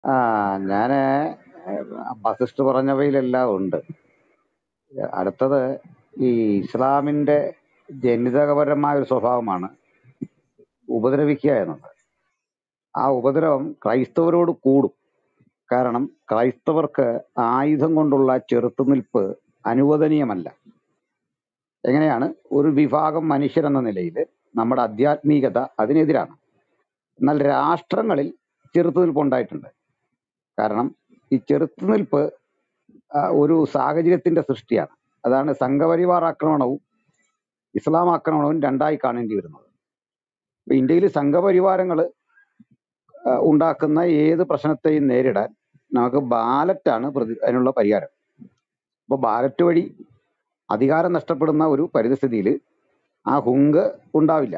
ആ ഞാന് വസിഷ്ഠ പറഞ്ഞവയിലെല്ലാം ഉണ്ട് അടുത്തത് ഈ ഇസ്ലാമിന്റെ ജനിതകപരമായ ഒരു സ്വഭാവമാണ് ഉപദ്രവിക്കുക എന്നത് ആ ഉപദ്രവം ക്രൈസ്തവരോട് കൂടും കാരണം ക്രൈസ്തവർക്ക് ആയുധം കൊണ്ടുള്ള ചെറുത്തുനിൽപ്പ് അനുവദനീയമല്ല എങ്ങനെയാണ് ഒരു വിഭാഗം മനുഷ്യരെന്ന നിലയിൽ നമ്മുടെ ആധ്യാത്മികത അതിനെതിരാണ് എന്നാൽ രാഷ്ട്രങ്ങളിൽ ചെറുത്തുനിൽപ്പ് ഉണ്ടായിട്ടുണ്ട് കാരണം ഈ ചെറുത്തുനിൽപ്പ് ആ, ഒരു സാഹചര്യത്തിന്റെ സൃഷ്ടിയാണ് അതാണ് സംഘപരിവാർ ആക്രമണവും ഇസ്ലാം ആക്രമണവും രണ്ടായി കാണേണ്ടി വരുന്നത് ഇപ്പൊ ഇന്ത്യയിൽ സംഘപരിവാരങ്ങൾ ഉണ്ടാക്കുന്ന ഏത് പ്രശ്നത്തെയും നേരിടാൻ നമുക്ക് ബാലറ്റാണ് പ്രതി അതിനുള്ള പരിഹാരം അപ്പൊ ബാലറ്റ് വഴി അധികാരം നഷ്ടപ്പെടുന്ന ഒരു പരിസ്ഥിതിയിൽ ആ ഹുങ്ക് ഉണ്ടാവില്ല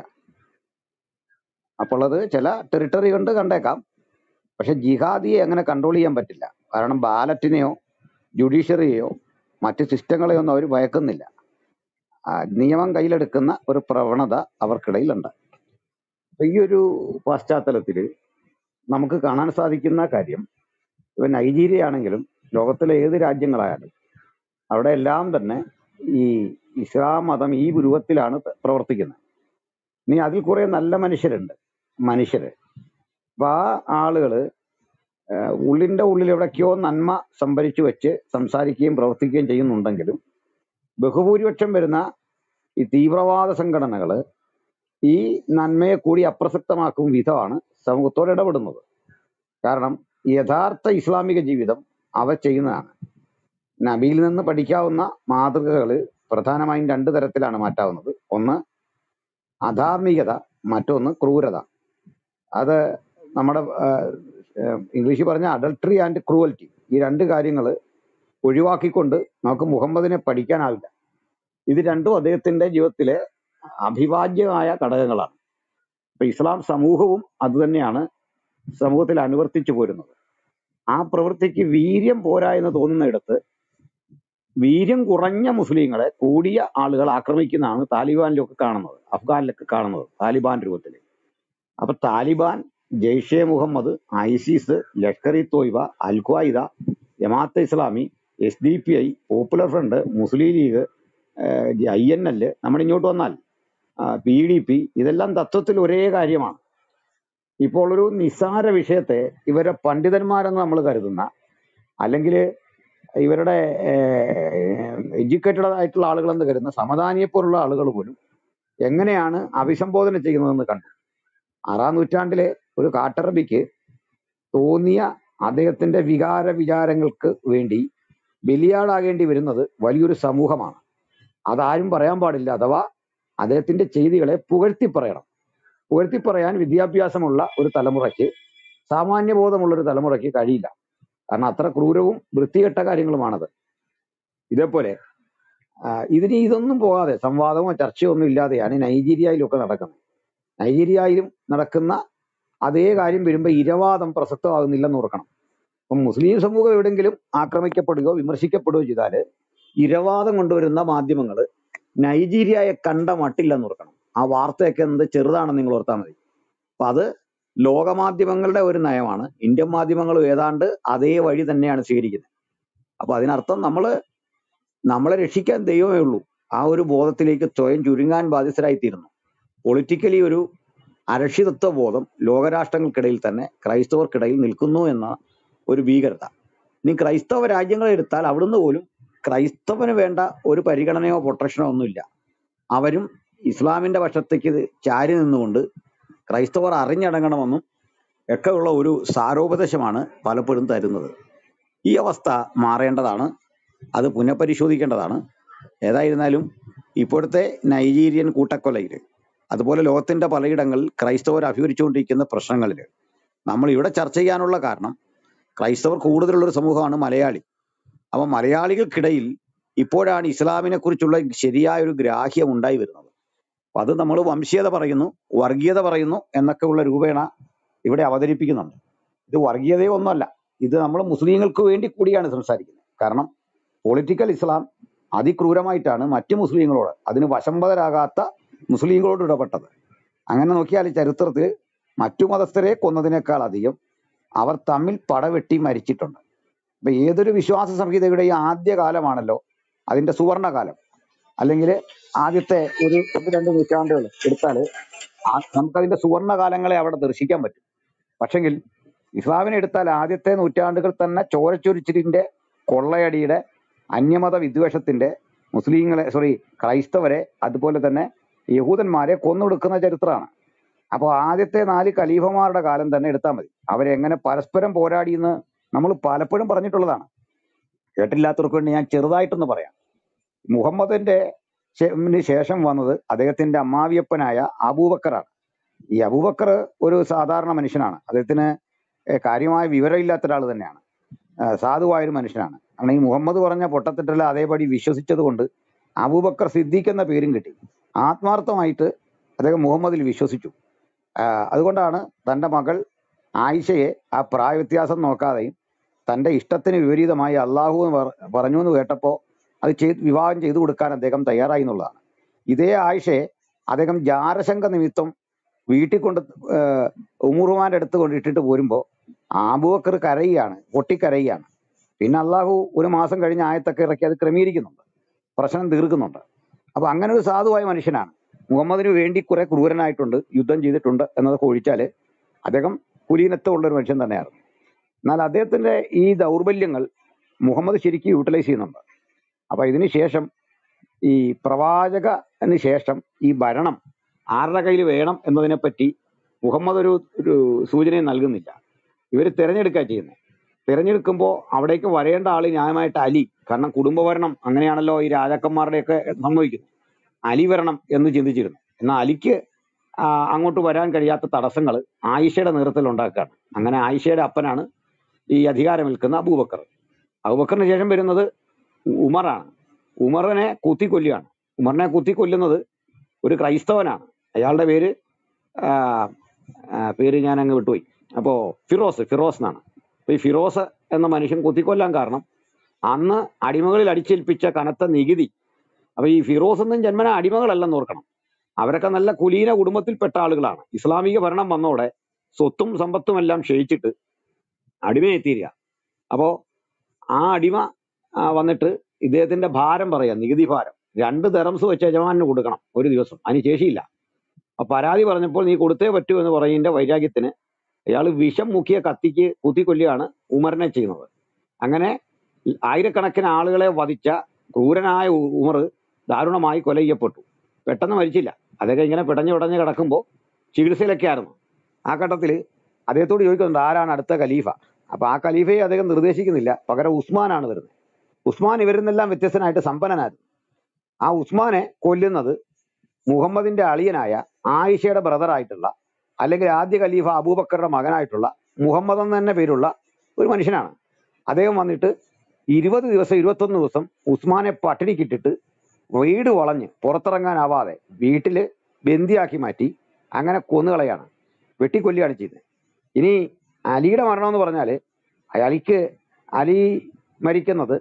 അപ്പോൾ അത് ചില ടെറിട്ടറി കൊണ്ട് കണ്ടേക്കാം പക്ഷെ ജിഹാദിയെ അങ്ങനെ കൺട്രോൾ ചെയ്യാൻ പറ്റില്ല കാരണം ബാലറ്റിനെയോ ജുഡീഷ്യറിയെയോ മറ്റ് സിസ്റ്റങ്ങളെയോ ഒന്നും അവർ ഭയക്കുന്നില്ല ആ, നിയമം കയ്യിലെടുക്കുന്ന ഒരു പ്രവണത അവർക്കിടയിലുണ്ട് അപ്പൊ ഈ ഒരു പശ്ചാത്തലത്തിൽ നമുക്ക് കാണാൻ സാധിക്കുന്ന കാര്യം ഇപ്പൊ നൈജീരിയ ആണെങ്കിലും ലോകത്തിലെ ഏത് രാജ്യങ്ങളായാലും അവിടെ എല്ലാം തന്നെ ഈ ഇസ്ലാം മതം ഈ രൂപത്തിലാണ് പ്രവർത്തിക്കുന്നത് ഇനി അതിൽ കുറെ നല്ല മനുഷ്യരുണ്ട് മനുഷ്യര് അപ്പൊ ആ ആളുകള് ഏഹ് ഉള്ളിന്റെ ഉള്ളിൽ എവിടേക്കോ നന്മ സംഭരിച്ചു വെച്ച് സംസാരിക്കുകയും പ്രവർത്തിക്കുകയും ചെയ്യുന്നുണ്ടെങ്കിലും ബഹുഭൂരിപക്ഷം വരുന്ന ഈ തീവ്രവാദ സംഘടനകള് ഈ നന്മയെ കൂടി അപ്രസക്തമാക്കും വിധമാണ് സമൂഹത്തോട് ഇടപെടുന്നത് കാരണം യഥാർത്ഥ ഇസ്ലാമിക ജീവിതം അവ ചെയ്യുന്നതാണ് നബിയിൽ നിന്ന് പഠിക്കാവുന്ന മാതൃകകൾ പ്രധാനമായും രണ്ട് തരത്തിലാണ് മാറ്റാവുന്നത് ഒന്ന് അധാർമികത മറ്റൊന്ന് ക്രൂരത അത് നമ്മുടെ ഇംഗ്ലീഷിൽ പറഞ്ഞ അഡൾട്ടറി ആൻഡ് ക്രൂവൽറ്റി ഈ രണ്ട് കാര്യങ്ങൾ ഒഴിവാക്കിക്കൊണ്ട് നമുക്ക് മുഹമ്മദിനെ പഠിക്കാനാവില്ല ഇത് രണ്ടും അദ്ദേഹത്തിന്റെ ജീവിതത്തിലെ അഭിവാജ്യമായ ഘടകങ്ങളാണ് ഇപ്പൊ ഇസ്ലാം സമൂഹവും അതുതന്നെയാണ് സമൂഹത്തിൽ അനുവർത്തിച്ചു പോരുന്നത് ആ പ്രവൃത്തിക്ക് വീര്യം പോരാ എന്ന് തോന്നുന്നിടത്ത് വീര്യം കുറഞ്ഞ മുസ്ലിങ്ങളെ കൂടിയ ആളുകൾ ആക്രമിക്കുന്നതാണ് താലിബാനിലൊക്കെ കാണുന്നത് അഫ്ഗാനിലൊക്കെ കാണുന്നത് താലിബാൻ രൂപത്തിൽ അപ്പൊ Taliban Jaishe Muhammad ISIS Lashkar e Taiba al Qaeda Jamaat Islami S D P I popular front Muslim league I N L നമ്മൾ ഇങ്ങോട്ട് വന്നാൽ പി ഡി പി ഇതെല്ലാം തത്വത്തിൽ ഒരേ കാര്യമാണ് ഇപ്പോൾ ഒരു നിസ്സാര വിഷയത്തെ ഇവരെ പണ്ഡിതന്മാരെന്ന് നമ്മൾ കരുതുന്ന അല്ലെങ്കിൽ ഇവരുടെ എഡ്യൂക്കേറ്റഡ് ആയിട്ടുള്ള ആളുകളെന്ന് കരുതുന്ന സമദാനിയെ പോലുള്ള ആളുകൾ പോലും എങ്ങനെയാണ് അഭിസംബോധന ചെയ്യുന്നതെന്ന് കണ്ടു ആറാം നൂറ്റാണ്ടിലെ ഒരു കാട്ടറബിക്ക് തോന്നിയ അദ്ദേഹത്തിന്റെ വികാര വിചാരങ്ങൾക്ക് വേണ്ടി ബലിയാടാകേണ്ടി വരുന്നത് വലിയൊരു സമൂഹമാണ് അതാരും പറയാൻ പാടില്ല അഥവാ അദ്ദേഹത്തിന്റെ ചെയ്തികളെ പുകഴ്ത്തി പറയണം പുകഴ്ത്തി പറയാൻ വിദ്യാഭ്യാസമുള്ള ഒരു തലമുറയ്ക്ക് സാമാന്യബോധമുള്ള ഒരു തലമുറയ്ക്ക് കഴിയില്ല കാരണം അത്ര ക്രൂരവും വൃത്തികെട്ട കാര്യങ്ങളുമാണത് ഇതേപോലെ ആ, ഇതിന് ഇതൊന്നും പോകാതെ സംവാദമോ ചർച്ചയോ ഒന്നും ഇല്ലാതെയാണ് നൈജീരിയയിലൊക്കെ നടക്കുന്നത് നൈജീരിയയിലും നടക്കുന്ന അതേ കാര്യം വരുമ്പോൾ ഇരവാദം പ്രസക്തമാകുന്നില്ലെന്ന് ഓർക്കണം അപ്പം മുസ്ലിം സമൂഹം എവിടെങ്കിലും ആക്രമിക്കപ്പെടുകയോ വിമർശിക്കപ്പെടുകയോ ചെയ്താൽ ഇരവാദം കൊണ്ടുവരുന്ന മാധ്യമങ്ങൾ നൈജീരിയയെ കണ്ട മട്ടില്ലെന്ന് ഓർക്കണം ആ വാർത്തയൊക്കെ എന്ത് ചെറുതാണെന്ന് നിങ്ങൾ ഓർത്താൽ മതി അപ്പൊ അത് ലോകമാധ്യമങ്ങളുടെ ഒരു നയമാണ് ഇന്ത്യൻ മാധ്യമങ്ങളും ഏതാണ്ട് അതേ വഴി തന്നെയാണ് സ്വീകരിക്കുന്നത് അപ്പൊ അതിനർത്ഥം നമ്മൾ നമ്മളെ രക്ഷിക്കാൻ ദൈവമേ ഉള്ളൂ ആ ഒരു ബോധത്തിലേക്ക് സ്വയം ചുരുങ്ങാൻ ബാധ്യസ്ഥരായിത്തീരുന്നു പൊളിറ്റിക്കലി ഒരു അരക്ഷിതത്വ ബോധം ലോകരാഷ്ട്രങ്ങൾക്കിടയിൽ തന്നെ ക്രൈസ്തവർക്കിടയിൽ നിൽക്കുന്നു എന്ന ഒരു ഭീകരത ഇനി ക്രൈസ്തവ രാജ്യങ്ങളെ എടുത്താൽ അവിടുന്ന് പോലും ക്രൈസ്തവന് വേണ്ട ഒരു പരിഗണനയോ പ്രൊട്ടക്ഷനോ ഒന്നുമില്ല അവരും ഇസ്ലാമിന്റെ പക്ഷത്തേക്ക് ഇത് ചാരി നിന്നുകൊണ്ട് ക്രൈസ്തവർ അറിഞ്ഞടങ്ങണമെന്നും ഒക്കെ ഉള്ള ഒരു സാരോപദേശമാണ് പലപ്പോഴും തരുന്നത് ഈ അവസ്ഥ മാറേണ്ടതാണ് അത് പുനഃപരിശോധിക്കേണ്ടതാണ് ഏതായിരുന്നാലും ഇപ്പോഴത്തെ നൈജീരിയൻ കൂട്ടക്കൊലയിൽ അതുപോലെ ലോകത്തിന്റെ പലയിടങ്ങളിൽ ക്രൈസ്തവർ അഭിമുഖിച്ചുകൊണ്ടിരിക്കുന്ന പ്രശ്നങ്ങളിൽ നമ്മൾ ഇവിടെ ചർച്ച ചെയ്യാനുള്ള കാരണം ക്രൈസ്തവർ കൂടുതലുള്ള ഒരു സമൂഹമാണ് മലയാളി അപ്പൊ മലയാളികൾക്കിടയിൽ ഇപ്പോഴാണ് ഇസ്ലാമിനെ കുറിച്ചുള്ള ശരിയായ ഒരു ഗ്രാഹ്യം ഉണ്ടായി വരുന്നത് അപ്പൊ അത് നമ്മൾ വംശീയത പറയുന്നു വർഗീയത പറയുന്നു എന്നൊക്കെ ഉള്ള രൂപേണ ഇവിടെ അവതരിപ്പിക്കുന്നുണ്ട് ഇത് വർഗീയതയോ ഒന്നുമല്ല ഇത് നമ്മൾ മുസ്ലിങ്ങൾക്ക് വേണ്ടി കൂടിയാണ് സംസാരിക്കുന്നത് കാരണം പൊളിറ്റിക്കൽ ഇസ്ലാം അതിക്രൂരമായിട്ടാണ് മറ്റു മുസ്ലിങ്ങളോട് അതിന് വശംവദരാകാത്ത മുസ്ലിങ്ങളോട് ഇടപെട്ടത് അങ്ങനെ നോക്കിയാൽ ചരിത്രത്തിൽ മറ്റു മതസ്ഥരെ കൊന്നതിനേക്കാൾ അധികം അവർ തമ്മിൽ പടവെട്ടി മരിച്ചിട്ടുണ്ട് അപ്പൊ ഏതൊരു വിശ്വാസ സംഹിതയുടെയും ആദ്യ കാലമാണല്ലോ അതിന്റെ സുവർണകാലം അല്ലെങ്കിൽ ആദ്യത്തെ ഒരു ഒന്ന് രണ്ട് നൂറ്റാണ്ടുകൾ എടുത്താൽ നമുക്കതിന്റെ സുവർണകാലങ്ങളെ അവിടെ ദർശിക്കാൻ പറ്റും പക്ഷെങ്കിൽ ഇസ്ലാമിനെ എടുത്താൽ ആദ്യത്തെ നൂറ്റാണ്ടുകൾ തന്നെ ചോരച്ചൊരിച്ചിലിന്റെ കൊള്ളയടിയുടെ അന്യമത വിദ്വേഷത്തിന്റെ മുസ്ലിങ്ങളെ സോറി ക്രൈസ്തവരെ അതുപോലെ തന്നെ യഹൂദന്മാരെ കൊന്നൊടുക്കുന്ന ചരിത്രമാണ് അപ്പോൾ ആദ്യത്തെ നാല് ഖലീഫമാരുടെ കാലം തന്നെ എടുത്താൽ മതി അവരെങ്ങനെ പരസ്പരം പോരാടിയെന്ന് നമ്മൾ പലപ്പോഴും പറഞ്ഞിട്ടുള്ളതാണ് കേട്ടില്ലാത്തവർക്ക് വേണ്ടി ഞാൻ ചെറുതായിട്ടൊന്ന് പറയാം മുഹമ്മദിന്റെ ശേ- ന് ശേഷം വന്നത് അദ്ദേഹത്തിന്റെ അമ്മാവിയപ്പനായ അബൂബക്കറാണ് ഈ അബൂബക്കർ ഒരു സാധാരണ മനുഷ്യനാണ് അദ്ദേഹത്തിന് ഏഹ് കാര്യമായ വിവരമില്ലാത്ത ഒരാൾ തന്നെയാണ് ആഹ് സാധുവായ ഒരു മനുഷ്യനാണ് കാരണം ഈ മുഹമ്മദ് പറഞ്ഞ പൊട്ടത്തിട്ടല്ല അതേപടി വിശ്വസിച്ചത് കൊണ്ട് അബൂബക്കർ സിദ്ദീഖ് എന്ന പേരും കിട്ടി ആത്മാർത്ഥമായിട്ട് അദ്ദേഹം മുഹമ്മദിൽ വിശ്വസിച്ചു ആഹ് അതുകൊണ്ടാണ് തന്റെ മകൾ ആയിഷയെ ആ പ്രായ വ്യത്യാസം നോക്കാതെയും തന്റെ ഇഷ്ടത്തിന് വിപരീതമായി അള്ളാഹു എന്ന് പറ- പറഞ്ഞു എന്ന് കേട്ടപ്പോൾ അത് ചെയ്ത് വിവാഹം ചെയ്തു കൊടുക്കാൻ അദ്ദേഹം തയ്യാറായി എന്നുള്ളതാണ് ഇതേ ആയിഷയെ അദ്ദേഹം ജാരശങ്ക നിമിത്തം വീട്ടിൽ കൊണ്ട് ഏഹ് ഉമറുമാന്റെ അടുത്ത് കൊണ്ട് ഇട്ടിട്ട് പോരുമ്പോൾ ആബുബക്കർ കരയുകയാണ് പൊട്ടിക്കരയുകയാണ് പിന്നെ അള്ളാഹു ഒരു മാസം കഴിഞ്ഞ് ആയത്തൊക്കെ ഇറക്കി അത് ക്രമീകരിക്കുന്നുണ്ട് പ്രശ്നം തീർക്കുന്നുണ്ട് അപ്പൊ അങ്ങനെ ഒരു സാധുവായ മനുഷ്യനാണ് മുഹമ്മദിന് വേണ്ടി കുറെ ക്രൂരനായിട്ടുണ്ട് യുദ്ധം ചെയ്തിട്ടുണ്ട് എന്നതൊക്കെ ഒഴിച്ചാല് അദ്ദേഹം കുലീനത്വമുള്ള ഒരു മനുഷ്യൻ തന്നെയാണ് എന്നാൽ അദ്ദേഹത്തിന്റെ ഈ ദൗർബല്യങ്ങൾ മുഹമ്മദ് ശരിക്കും യൂട്ടിലൈസ് ചെയ്യുന്നുണ്ട് അപ്പൊ ഇതിന് ശേഷം ഈ പ്രവാചകന് ശേഷം ഈ ഭരണം ആരുടെ കയ്യിൽ വേണം എന്നതിനെ പറ്റി മുഹമ്മദ് ഒരു ഒരു സൂചനയും നൽകുന്നില്ല ഇവർ തിരഞ്ഞെടുക്കുക ചെയ്യുന്നത് തിരഞ്ഞെടുക്കുമ്പോൾ അവിടേക്ക് വരേണ്ട ആള് ന്യായമായിട്ട് അലി കാരണം കുടുംബഭരണം അങ്ങനെയാണല്ലോ ഈ രാജാക്കന്മാരുടെയൊക്കെ സംഭവിക്കുന്നത് അലി വരണം എന്ന് ചിന്തിച്ചിരുന്നു എന്നാൽ അലിക്ക് ആ, അങ്ങോട്ട് വരാൻ കഴിയാത്ത തടസ്സങ്ങൾ ആയിഷയുടെ നേതൃത്വത്തിൽ ഉണ്ടാക്കുകയാണ് അങ്ങനെ ആയിഷയുടെ അപ്പനാണ് ഈ അധികാരം നിൽക്കുന്ന അബൂബക്കർ അബൂബക്കറിന് ശേഷം വരുന്നത് ഉമറാണ് ഉമറിനെ കുത്തിക്കൊല്ലുകയാണ് ഉമറിനെ കുത്തിക്കൊല്ലുന്നത് ഒരു ക്രൈസ്തവനാണ് അയാളുടെ പേര് ആ, ആ, പേര് ഞാൻ അങ്ങ് വിട്ടുപോയി അപ്പോ ഫിറോസ് ഫിറോസ് എന്നാണ് അപ്പൊ ഈ ഫിറോസ് എന്ന മനുഷ്യൻ കുത്തിക്കൊല്ലാൻ കാരണം അന്ന് അടിമകളിൽ അടിച്ചേൽപ്പിച്ച കനത്ത നികുതി അപ്പൊ ഈ ഫിറോസ് ഒന്നും ജന്മന അടിമകളല്ലെന്ന് ഓർക്കണം അവരൊക്കെ നല്ല കുലീന കുടുംബത്തിൽപ്പെട്ട ആളുകളാണ് ഇസ്ലാമിക ഭരണം വന്നോടെ സ്വത്തും സമ്പത്തും എല്ലാം ക്ഷയിച്ചിട്ട് അടിമയെത്തിയിരിക്കുക അപ്പോ ആ അടിമ ആ, വന്നിട്ട് ഇദ്ദേഹത്തിന്റെ ഭാരം പറയാം നികുതി ഭാരം രണ്ട് തെറംസ് വെച്ച് യജമാനന് കൊടുക്കണം ഒരു ദിവസം അതിന് ശേഷിയില്ല അപ്പൊ പരാതി പറഞ്ഞപ്പോൾ നീ കൊടുത്തേ പറ്റൂ എന്ന് പറയുന്നതിന്റെ വൈരാഗ്യത്തിന് അയാൾ വിഷം മുക്കിയ കത്തിക്ക് കുത്തിക്കൊല്ലുകയാണ് ഉമറിനെ ചെയ്യുന്നത് അങ്ങനെ ആയിരക്കണക്കിന് ആളുകളെ വധിച്ച ക്രൂരനായ ഉ- ഉമർ ദാരുണമായി കൊല ചെയ്യപ്പെട്ടു പെട്ടെന്ന് മരിച്ചില്ല അതൊക്കെ ഇങ്ങനെ പിടഞ്ഞു പിടഞ്ഞ് കിടക്കുമ്പോൾ ചികിത്സയിലൊക്കെ ആയിരുന്നു ആ ഘട്ടത്തിൽ അദ്ദേഹത്തോട് ചോദിക്കുന്നുണ്ട് ആരാണ് അടുത്ത ഖലീഫ അപ്പൊ ആ ഖലീഫയെ അദ്ദേഹം നിർദ്ദേശിക്കുന്നില്ല പകരം ഉസ്മാനാണ് വരുന്നത് ഉസ്മാൻ ഇവരിൽ നിന്നെല്ലാം വ്യത്യസ്തനായിട്ട് സമ്പന്നനായിരുന്നു ആ ഉസ്മാനെ കൊല്ലുന്നത് മുഹമ്മദിന്റെ അളിയനായ ആയിഷയുടെ ബ്രദറായിട്ടുള്ള അല്ലെങ്കിൽ ആദ്യ ഖലീഫ അബൂബക്കറുടെ മകനായിട്ടുള്ള മുഹമ്മദ് എന്ന് തന്നെ പേരുള്ള ഒരു മനുഷ്യനാണ് അദ്ദേഹം വന്നിട്ട് ഇരുപത് ദിവസം ഇരുപത്തൊന്ന് ദിവസം ഉസ്മാനെ പട്ടിണിക്കിട്ടിട്ട് വീട് വളഞ്ഞ് പുറത്തിറങ്ങാനാവാതെ വീട്ടില് ബന്ദിയാക്കി മാറ്റി അങ്ങനെ കൊന്നുകളയാണ് വെട്ടിക്കൊല്ലുകയാണ് ചെയ്തത് ഇനി അലിയുടെ മരണം എന്ന് പറഞ്ഞാല് അയാൾക്ക് അലി മരിക്കുന്നത്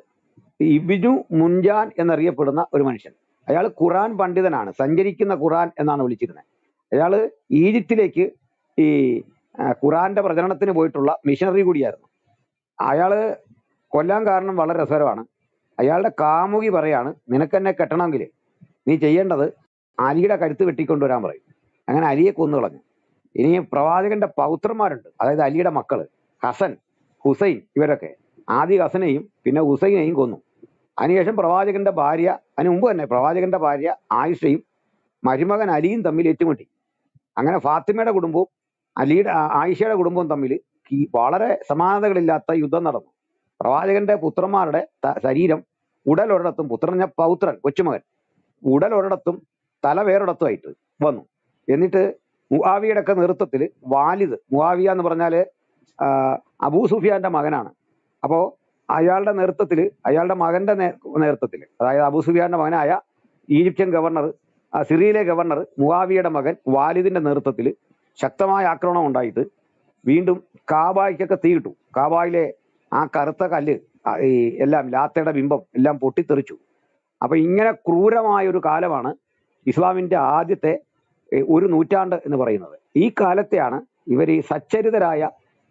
ഇബിനു മുൻജാൻ എന്നറിയപ്പെടുന്ന ഒരു മനുഷ്യൻ അയാൾ ഖുറാൻ പണ്ഡിതനാണ് സഞ്ചരിക്കുന്ന ഖുറാൻ എന്നാണ് വിളിച്ചിരുന്നത് അയാള് ഈജിപ്തിലേക്ക് ഈ ആ, ഖുറാന്റെ പ്രചരണത്തിന് പോയിട്ടുള്ള മിഷണറി കൂടിയായിരുന്നു അയാള് കൊല്ലാൻ കാരണം വളരെ രസകരമാണ് അയാളുടെ കാമുകി പറയാണ് നിനക്കെന്നെ കെട്ടണമെങ്കിൽ നീ ചെയ്യേണ്ടത് അലിയുടെ കരുത്ത് വെട്ടിക്കൊണ്ടുവരാൻ പറയും അങ്ങനെ അലിയെ കൊന്നു കളഞ്ഞു ഇനി പ്രവാചകന്റെ പൗത്രന്മാരുണ്ട് അതായത് അലിയുടെ മക്കള് ഹസൻ ഹുസൈൻ ഇവരൊക്കെ ആദ്യ ഹസനെയും പിന്നെ ഹുസൈനെയും കൊന്നു അതിനുശേഷം പ്രവാചകന്റെ ഭാര്യ അതിന് മുമ്പ് തന്നെ പ്രവാചകന്റെ ഭാര്യ ആയിഷയും മരുമകൻ അലിയും തമ്മിൽ ഏറ്റുമുട്ടി അങ്ങനെ ഫാത്തിമയുടെ കുടുംബവും അലിയുടെ ആ- ആയിഷയുടെ കുടുംബവും തമ്മിൽ ഈ വളരെ സമാനതകളില്ലാത്ത യുദ്ധം നടന്നു പ്രവാചകന്റെ പുത്രന്മാരുടെ ത- ശരീരം ഉടൽ ഒരിടത്തും പുത്രൻ ഞാൻ പൗത്രൻ കൊച്ചുമകൻ ഉടൽ ഒരിടത്തും തല വേറൊരിടത്തുമായിട്ട് വന്നു എന്നിട്ട് മുആവിയുടെ ഒക്കെ നേതൃത്വത്തിൽ വാലിദ് മുആവിയ എന്ന് പറഞ്ഞാല് ആ, അബൂ സുഫിയാന്റെ മകനാണ് അപ്പോ അയാളുടെ നേതൃത്വത്തിൽ അയാളുടെ മകന്റെ നേ- നേതൃത്വത്തിൽ അതായത് അബൂ സുഫിയാന്റെ മകനായ ഈജിപ്ഷ്യൻ ഗവർണർ ആ, സിറിയയിലെ ഗവർണർ മുആവിയുടെ മകൻ വാലിദിന്റെ നേതൃത്വത്തിൽ ശക്തമായ ആക്രമണം ഉണ്ടായിട്ട് വീണ്ടും കാബായ്ക്കൊക്കെ തീയിട്ടു കാബായിലെ ആ കറുത്ത കല്ല് ആ, ഈ എല്ലാം ലാത്തയുടെ ബിംബം എല്ലാം പൊട്ടിത്തെറിച്ചു അപ്പൊ ഇങ്ങനെ ക്രൂരമായ ഒരു കാലമാണ് ഇസ്ലാമിന്റെ ആദ്യത്തെ ഏ, ഒരു നൂറ്റാണ്ട് എന്ന് പറയുന്നത് ഈ കാലത്തെയാണ് ഇവർ ഈ സച്ചരിതരായ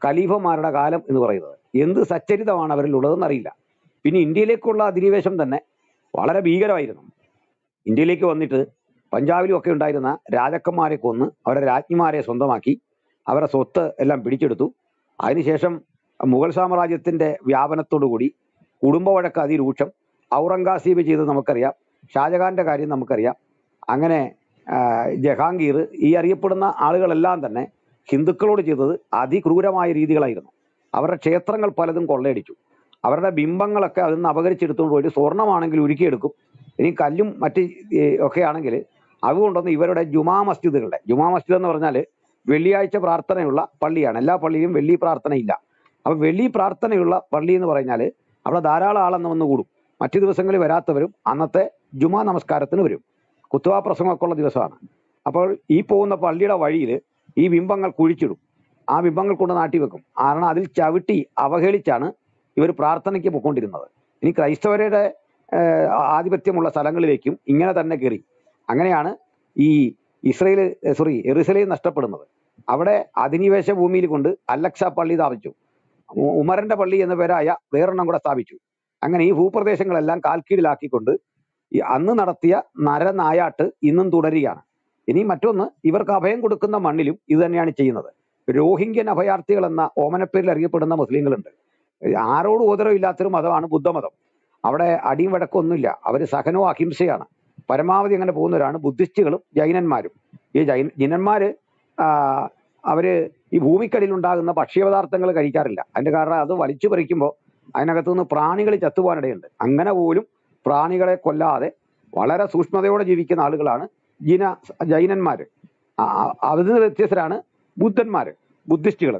ഖലീഫമാരുടെ കാലം എന്ന് പറയുന്നത് എന്ത് സച്ചരിതമാണ് അവരിൽ ഉള്ളതെന്ന് അറിയില്ല പിന്നെ ഇന്ത്യയിലേക്കുള്ള അധിനിവേശം തന്നെ വളരെ ഭീകരമായിരുന്നു ഇന്ത്യയിലേക്ക് വന്നിട്ട് പഞ്ചാബിലും ഒക്കെ ഉണ്ടായിരുന്ന രാജാക്കന്മാരെ കൊന്ന് അവരുടെ രാജ്ഞിമാരെ സ്വന്തമാക്കി അവരുടെ സ്വത്ത് എല്ലാം പിടിച്ചെടുത്തു അതിനുശേഷം മുഗൾ സാമ്രാജ്യത്തിന്റെ വ്യാപനത്തോടുകൂടി കുടുംബ വഴക്ക് അതിരൂക്ഷം ഔറംഗസീബ് ചെയ്തത് നമുക്കറിയാം ഷാജഹാന്റെ കാര്യം നമുക്കറിയാം അങ്ങനെ ആ, ജഹാംഗീർ ഈ അറിയപ്പെടുന്ന ആളുകളെല്ലാം തന്നെ ഹിന്ദുക്കളോട് ചെയ്തത് അതിക്രൂരമായ രീതികളായിരുന്നു അവരുടെ ക്ഷേത്രങ്ങൾ പലതും കൊള്ളയടിച്ചു അവരുടെ ബിംബങ്ങളൊക്കെ അതിൽ നിന്ന് അപകരിച്ചെടുത്തുകൊണ്ട് പോയിട്ട് സ്വർണ്ണമാണെങ്കിൽ ഉരുക്കിയെടുക്കും ഇനി കല്ലും മറ്റ് ഈ ഒക്കെ ആണെങ്കിൽ അതുകൊണ്ടൊന്ന് ഇവരുടെ ജുമാ മസ്ജിദുകളുടെ ജുമാ മസ്ജിദ് എന്ന് പറഞ്ഞാൽ വെള്ളിയാഴ്ച പ്രാർത്ഥനയുള്ള പള്ളിയാണ് എല്ലാ പള്ളിയിലും വെള്ളി പ്രാർത്ഥനയില്ല അപ്പൊ വെള്ളി പ്രാർത്ഥനയുള്ള പള്ളി എന്ന് പറഞ്ഞാൽ അവിടെ ധാരാളം ആളെന്ന് വന്ന് കൂടും മറ്റു ദിവസങ്ങളിൽ വരാത്തവരും അന്നത്തെ ജുമാ നമസ്കാരത്തിന് വരും കുത്തുവാ പ്രസംഗമൊക്കെ ഉള്ള ദിവസമാണ് അപ്പോൾ ഈ പോകുന്ന പള്ളിയുടെ വഴിയിൽ ഈ ബിംബങ്ങൾ കുഴിച്ചിടും ആ ബിംബങ്ങൾ കൊണ്ട് നാട്ടി വെക്കും കാരണം അതിൽ ചവിട്ടി അവഹേളിച്ചാണ് ഇവർ പ്രാർത്ഥനയ്ക്ക് പൊയ്ക്കൊണ്ടിരുന്നത് ഇനി ക്രൈസ്തവരുടെ ഏഹ്, ആധിപത്യമുള്ള സ്ഥലങ്ങളിലേക്കും ഇങ്ങനെ തന്നെ കയറി അങ്ങനെയാണ് ഈ ഇസ്രയേൽ സോറി എറുസലേം നഷ്ടപ്പെടുന്നത് അവിടെ അധിനിവേശ ഭൂമിയിൽ കൊണ്ട് അലക്സ പള്ളി സ്ഥാപിച്ചു ഉ- ഉമറിന്റെ പള്ളി എന്ന പേരായ വേറെണ്ണം കൂടെ സ്ഥാപിച്ചു അങ്ങനെ ഈ ഭൂപ്രദേശങ്ങളെല്ലാം കാൽക്കീഴിലാക്കിക്കൊണ്ട് ഈ അന്ന് നടത്തിയ നരനായാട്ട് ഇന്നും തുടരുകയാണ് ഇനി മറ്റൊന്ന് ഇവർക്ക് അഭയം കൊടുക്കുന്ന മണ്ണിലും ഇത് തന്നെയാണ് ചെയ്യുന്നത് രോഹിംഗ്യൻ അഭയാർത്ഥികൾ എന്ന ഓമനപ്പേരിൽ അറിയപ്പെടുന്ന മുസ്ലിങ്ങളുണ്ട് ആരോടും ഉപദ്രവം ഇല്ലാത്തൊരു മതമാണ് ബുദ്ധമതം അവിടെ അടിയും വഴക്കൊന്നുമില്ല അവർ സഹനവും അഹിംസയാണ് പരമാവധി അങ്ങനെ പോകുന്നവരാണ് ബുദ്ധിസ്റ്റുകളും ജൈനന്മാരും ഈ ജൈന ജൈനന്മാര് ആ, അവര് ഈ ഭൂമിക്കടിയിൽ ഉണ്ടാകുന്ന ഭക്ഷ്യപദാർത്ഥങ്ങൾ കഴിക്കാറില്ല അതിന്റെ കാരണം അത് വലിച്ചു പറിക്കുമ്പോൾ അതിനകത്തു നിന്ന് പ്രാണികൾ ചത്തുപോകാനിടയുണ്ട് അങ്ങനെ പോലും പ്രാണികളെ കൊല്ലാതെ വളരെ സൂക്ഷ്മതയോടെ ജീവിക്കുന്ന ആളുകളാണ് ജിന ജൈനന്മാര് ആ, ആ, അതിന് വ്യത്യസ്തരാണ് ബുദ്ധന്മാര് ബുദ്ധിസ്റ്റുകൾ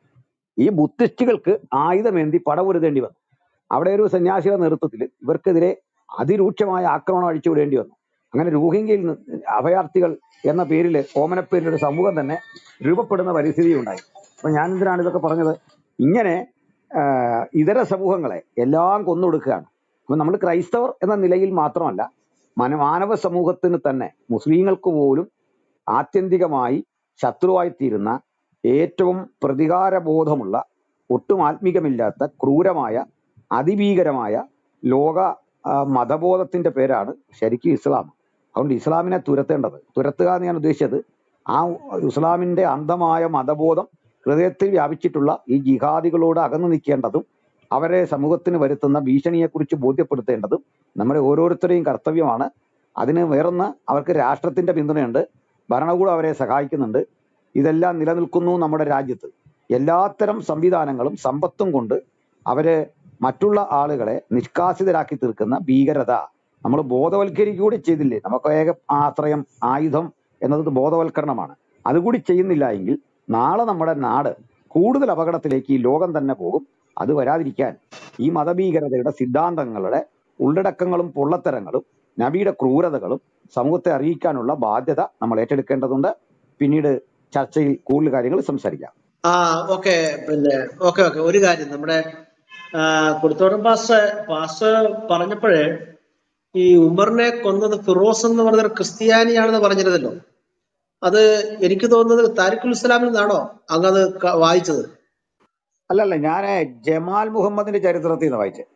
ഈ ബുദ്ധിസ്റ്റുകൾക്ക് ആയുധമേന്തി പടപൊരുതേണ്ടി വന്നു അവിടെ ഒരു സന്യാസിയുടെ നേതൃത്വത്തിൽ ഇവർക്കെതിരെ അതിരൂക്ഷമായ ആക്രമണം അഴിച്ചുവിടേണ്ടി വന്നു അങ്ങനെ രോഹിംഗ്യയിൽ നിന്ന് അഭയാർത്ഥികൾ എന്ന പേരിൽ ഓമനപ്പേരിൽ ഒരു സമൂഹം തന്നെ രൂപപ്പെടുന്ന പരിസ്ഥിതി ഉണ്ടായി അപ്പൊ ഞാൻ എന്തിനാണ് ഇതൊക്കെ പറഞ്ഞത് ഇങ്ങനെ ആ, ഇതര സമൂഹങ്ങളെ എല്ലാം കൊന്നൊടുക്കുകയാണ് അപ്പൊ നമ്മൾ ക്രൈസ്തവർ എന്ന നിലയിൽ മാത്രമല്ല മന മാനവ സമൂഹത്തിന് തന്നെ മുസ്ലിങ്ങൾക്ക് പോലും ആത്യന്തികമായി ശത്രുവായി തീരുന്ന ഏറ്റവും പ്രതികാരബോധമുള്ള ഒട്ടും ആത്മീകമില്ലാത്ത ക്രൂരമായ അതിഭീകരമായ ലോക ആ, മതബോധത്തിന്റെ പേരാണ് ശരിക്കും ഇസ്ലാം അതുകൊണ്ട് ഇസ്ലാമിനെ തുരത്തേണ്ടത് തുരത്തുക എന്ന് ഞാൻ ഉദ്ദേശിച്ചത് ആ ഇസ്ലാമിന്റെ അന്ധമായ മതബോധം ഹൃദയത്തിൽ വ്യാപിച്ചിട്ടുള്ള ഈ ജിഹാദികളോട് അകന്നു നിൽക്കേണ്ടതും അവരെ സമൂഹത്തിന് വരുത്തുന്ന ഭീഷണിയെക്കുറിച്ച് ബോധ്യപ്പെടുത്തേണ്ടതും നമ്മുടെ ഓരോരുത്തരെയും കർത്തവ്യമാണ് അതിന് വേറൊന്ന് അവർക്ക് രാഷ്ട്രത്തിന്റെ പിന്തുണയുണ്ട് ഭരണകൂടം അവരെ സഹായിക്കുന്നുണ്ട് ഇതെല്ലാം നിലനിൽക്കുന്നു നമ്മുടെ രാജ്യത്ത് എല്ലാത്തരം സംവിധാനങ്ങളും സമ്പത്തും കൊണ്ട് അവര് മറ്റുള്ള ആളുകളെ നിഷ്കാസിതരാക്കി തീർക്കുന്ന ഭീകരത നമ്മൾ ബോധവൽക്കരിക്കുകയൂടി ചെയ്തില്ലേ നമുക്ക് ഏക ആശ്രയം ആയുധം എന്നത് ബോധവൽക്കരണമാണ് അതുകൂടി ചെയ്യുന്നില്ല എങ്കിൽ നാളെ നമ്മുടെ നാട് കൂടുതൽ അപകടത്തിലേക്ക് ഈ ലോകം തന്നെ പോകും അത് വരാതിരിക്കാൻ ഈ മതഭീകരതയുടെ സിദ്ധാന്തങ്ങളുടെ ഉള്ളടക്കങ്ങളും പൊള്ളത്തരങ്ങളും നബിയുടെ ക്രൂരതകളും സമൂഹത്തെ അറിയിക്കാനുള്ള ബാധ്യത നമ്മൾ ഏറ്റെടുക്കേണ്ടതുണ്ട് പിന്നീട് ചർച്ചയിൽ കൂടുതൽ കാര്യങ്ങൾ സംസാരിക്കാം ആ ഓക്കെ പിന്നെ ഓക്കെ ഓക്കെ ഒരു കാര്യം നമ്മുടെ ആ, കൊടുത്തോടം പാസ് പാസ് പറഞ്ഞപ്പോഴേ ഈ ഉമറിനെ കൊന്നത് ഫിറോസ് എന്ന് പറഞ്ഞൊരു ക്രിസ്ത്യാനിയാണെന്ന് പറഞ്ഞിരുന്നല്ലോ അത് എനിക്ക് തോന്നുന്നത് താരിഖുൽ ഇസ്ലാമിൽ നിന്നാണോ അങ്ങ് അത് ക- വായിച്ചത് അല്ലല്ല ഞാൻ ജമാൽ മുഹമ്മദിന്റെ ചരിത്രത്തിൽ നിന്ന് വായിച്ചത്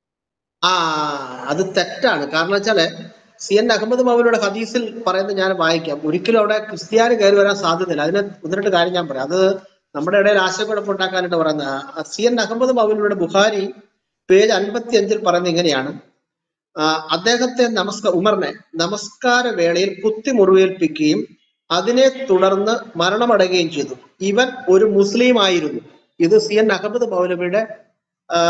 ആ അത് തെറ്റാണ് കാരണം വെച്ചാല് സി എൻ അഹമ്മദ് മൗലയുടെ ഹദീസിൽ പറയുന്നത് ഞാൻ വായിക്കാം ഒരിക്കലും അവിടെ ക്രിസ്ത്യാനി കയറി വരാൻ സാധ്യതയില്ല അതിന് ഒന്ന് രണ്ട് കാര്യം ഞാൻ പറയാം അത് നമ്മുടെ ഇടയിൽ ആശയക്കുഴപ്പം ഉണ്ടാക്കാനായിട്ട് പറയുന്നത് സി എൻ അഹമ്മദ് മൗലയുടെ ബുഖാരി പേജ് അൻപത്തി അഞ്ചിൽ പറയുന്നത് ഇങ്ങനെയാണ് ആ, അദ്ദേഹത്തെ നമസ്കാര ഉമറിനെ നമസ്കാര വേളയിൽ കുത്തി മുറിവേൽപ്പിക്കുകയും അതിനെ തുടർന്ന് മരണമടയുകയും ചെയ്തു ഇവൻ ഒരു മുസ്ലിം ആയിരുന്നു ഇത് സി എൻ അഹമ്മദ് മൗലവിയുടെ ആ,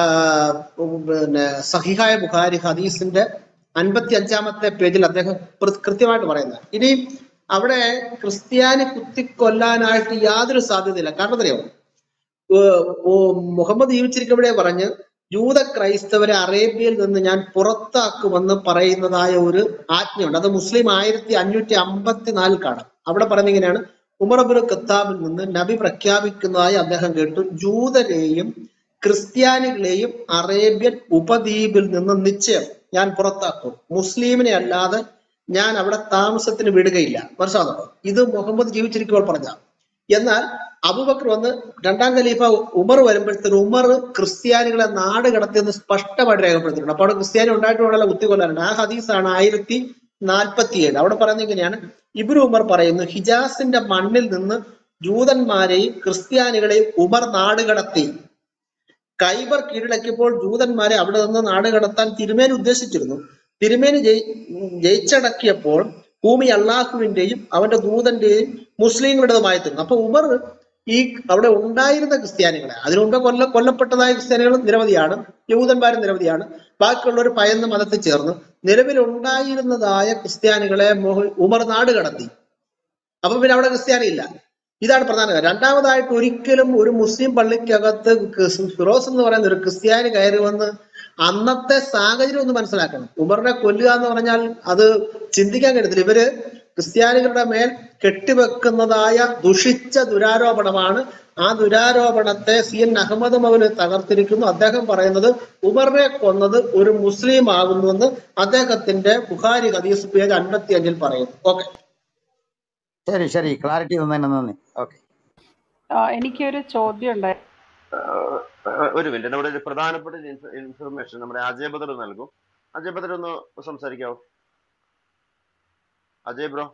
പിന്നെ സഹിഹായ ബുഖാരി ഹദീസിന്റെ അൻപത്തി അഞ്ചാമത്തെ പേജിൽ അദ്ദേഹം പ്ര- കൃത്യമായിട്ട് പറയുന്നത് ഇനി അവിടെ ക്രിസ്ത്യാനി കുത്തിക്കൊല്ലാനായിട്ട് യാതൊരു സാധ്യതയില്ല കാരണം അറിയാമോ ഏഹ് ഓ മുഹമ്മദ് ജീവിച്ചിരിക്കുമ്പോഴേ പറഞ്ഞ് ജൂത ക്രൈസ്തവരെ അറേബ്യയിൽ നിന്ന് ഞാൻ പുറത്താക്കുമെന്ന് പറയുന്നതായ ഒരു ആജ്ഞയുണ്ട് അത് മുസ്ലിം ആയിരത്തി അഞ്ഞൂറ്റി അമ്പത്തിനാലിൽ കാണാം അവിടെ പറയുന്നത് ഇങ്ങനെയാണ് ഉമർബുൽ ഖത്താബിൽ നിന്ന് നബി പ്രഖ്യാപിക്കുന്നതായി അദ്ദേഹം കേട്ടു ജൂതരെയും ക്രിസ്ത്യാനികളെയും അറേബ്യൻ ഉപദ്വീപിൽ നിന്ന് നിശ്ചയം ഞാൻ പുറത്താക്കും മുസ്ലിമിനെ അല്ലാതെ ഞാൻ അവിടെ താമസത്തിന് വിടുകയില്ല മനസ്സിലാകുന്നുണ്ടോ ഇത് മുഹമ്മദ് ജീവിച്ചിരിക്കുമ്പോൾ പറഞ്ഞ എന്നാൽ അബൂബക്കർ വന്ന് രണ്ടാം ഖലീഫ ഉമർ വരുമ്പോഴത്തേന് ഉമർ ക്രിസ്ത്യാനികളെ നാട് കടത്തിയെന്ന് സ്പഷ്ടമായിട്ട് രേഖപ്പെടുത്തിയിട്ടുണ്ട് അപ്പോൾ അവിടെ ക്രിസ്ത്യാനി ഉണ്ടായിട്ട് വേണമല്ലോ കുത്തിക്കൊല്ലാനുണ്ട് ആ ഹദീസാണ് ആയിരത്തി നാൽപ്പത്തിയേഴ് അവിടെ പറയുന്നത് ഇങ്ങനെയാണ് ഇബ്രു ഉമർ പറയുന്നു ഹിജാസിന്റെ മണ്ണിൽ നിന്ന് ജൂതന്മാരെയും ക്രിസ്ത്യാനികളെയും ഉമർ നാട് കടത്തി കൈബർ കീഴടക്കിയപ്പോൾ ജൂതന്മാരെ അവിടെ നിന്ന് നാട് കടത്താൻ തിരുമേനി ഉദ്ദേശിച്ചിരുന്നു തിരുമേനി ജയി ജയിച്ചടക്കിയപ്പോൾ ഭൂമി അള്ളാഹുവിന്റെയും അവന്റെ ദൂതന്റെയും മുസ്ലിങ്ങളുടേതുമായി തീർന്നു അപ്പൊ ഉമർ ഈ അവിടെ ഉണ്ടായിരുന്ന ക്രിസ്ത്യാനികളെ അതിനു മുമ്പേ കൊല്ല കൊല്ലപ്പെട്ടതായ ക്രിസ്ത്യാനികൾ നിരവധിയാണ് യഹൂദന്മാരും നിരവധിയാണ് ബാക്കിയുള്ളവർ പയന്ന് മതത്തിൽ ചേർന്ന് നിലവിലുണ്ടായിരുന്നതായ ക്രിസ്ത്യാനികളെ മോഹ- ഉമർ നാട് കടത്തി അപ്പൊ പിന്നെ അവിടെ ക്രിസ്ത്യാനി ഇല്ല ഇതാണ് പ്രധാന കാര്യം രണ്ടാമതായിട്ട് ഒരിക്കലും ഒരു മുസ്ലിം പള്ളിക്കകത്ത് ക്രിസ്- ഫിറോസ് എന്ന് പറയുന്ന ഒരു ക്രിസ്ത്യാനി കയറി വന്ന് അന്നത്തെ സാഹചര്യം ഒന്ന് മനസ്സിലാക്കണം ഉമറിനെ കൊല്ലുക എന്ന് പറഞ്ഞാൽ അത് ചിന്തിക്കാൻ കഴിയത്തില്ല ഇവര് ക്രിസ്ത്യാനികളുടെ മേൽ കെട്ടിവെക്കുന്നതായ ദുഷിച്ച ദുരാരോപണമാണ് ആ ദുരാരോപണത്തെ സി എൻ അഹമ്മദ് മൗല് തകർത്തിരിക്കുന്നു അദ്ദേഹം പറയുന്നത് ഉമറിനെ കൊന്നത് ഒരു മുസ്ലിം ആകുന്നുവെന്ന് അദ്ദേഹത്തിന്റെ ബുഖാരി ഹദീസ് പേജ് അൻപത്തി അഞ്ചിൽ പറയുന്നു ഓക്കെ ശരി ശരി ക്ലാരിറ്റി തന്നതിന് നന്ദി ഓക്കെ ആ, എനിക്കൊരു ചോദ്യം ഉണ്ടായി ആഹ് ആഹ് ഒരു മിനിറ്റ് നമ്മുടെ ഒരു പ്രധാനപ്പെട്ട ഇൻഫർമേഷൻ നമ്മുടെ അജയ് ബദർ നൽകും അജയ് ബദർ ഒന്ന് സംസാരിക്കാവോ അജയ് ബ്രോ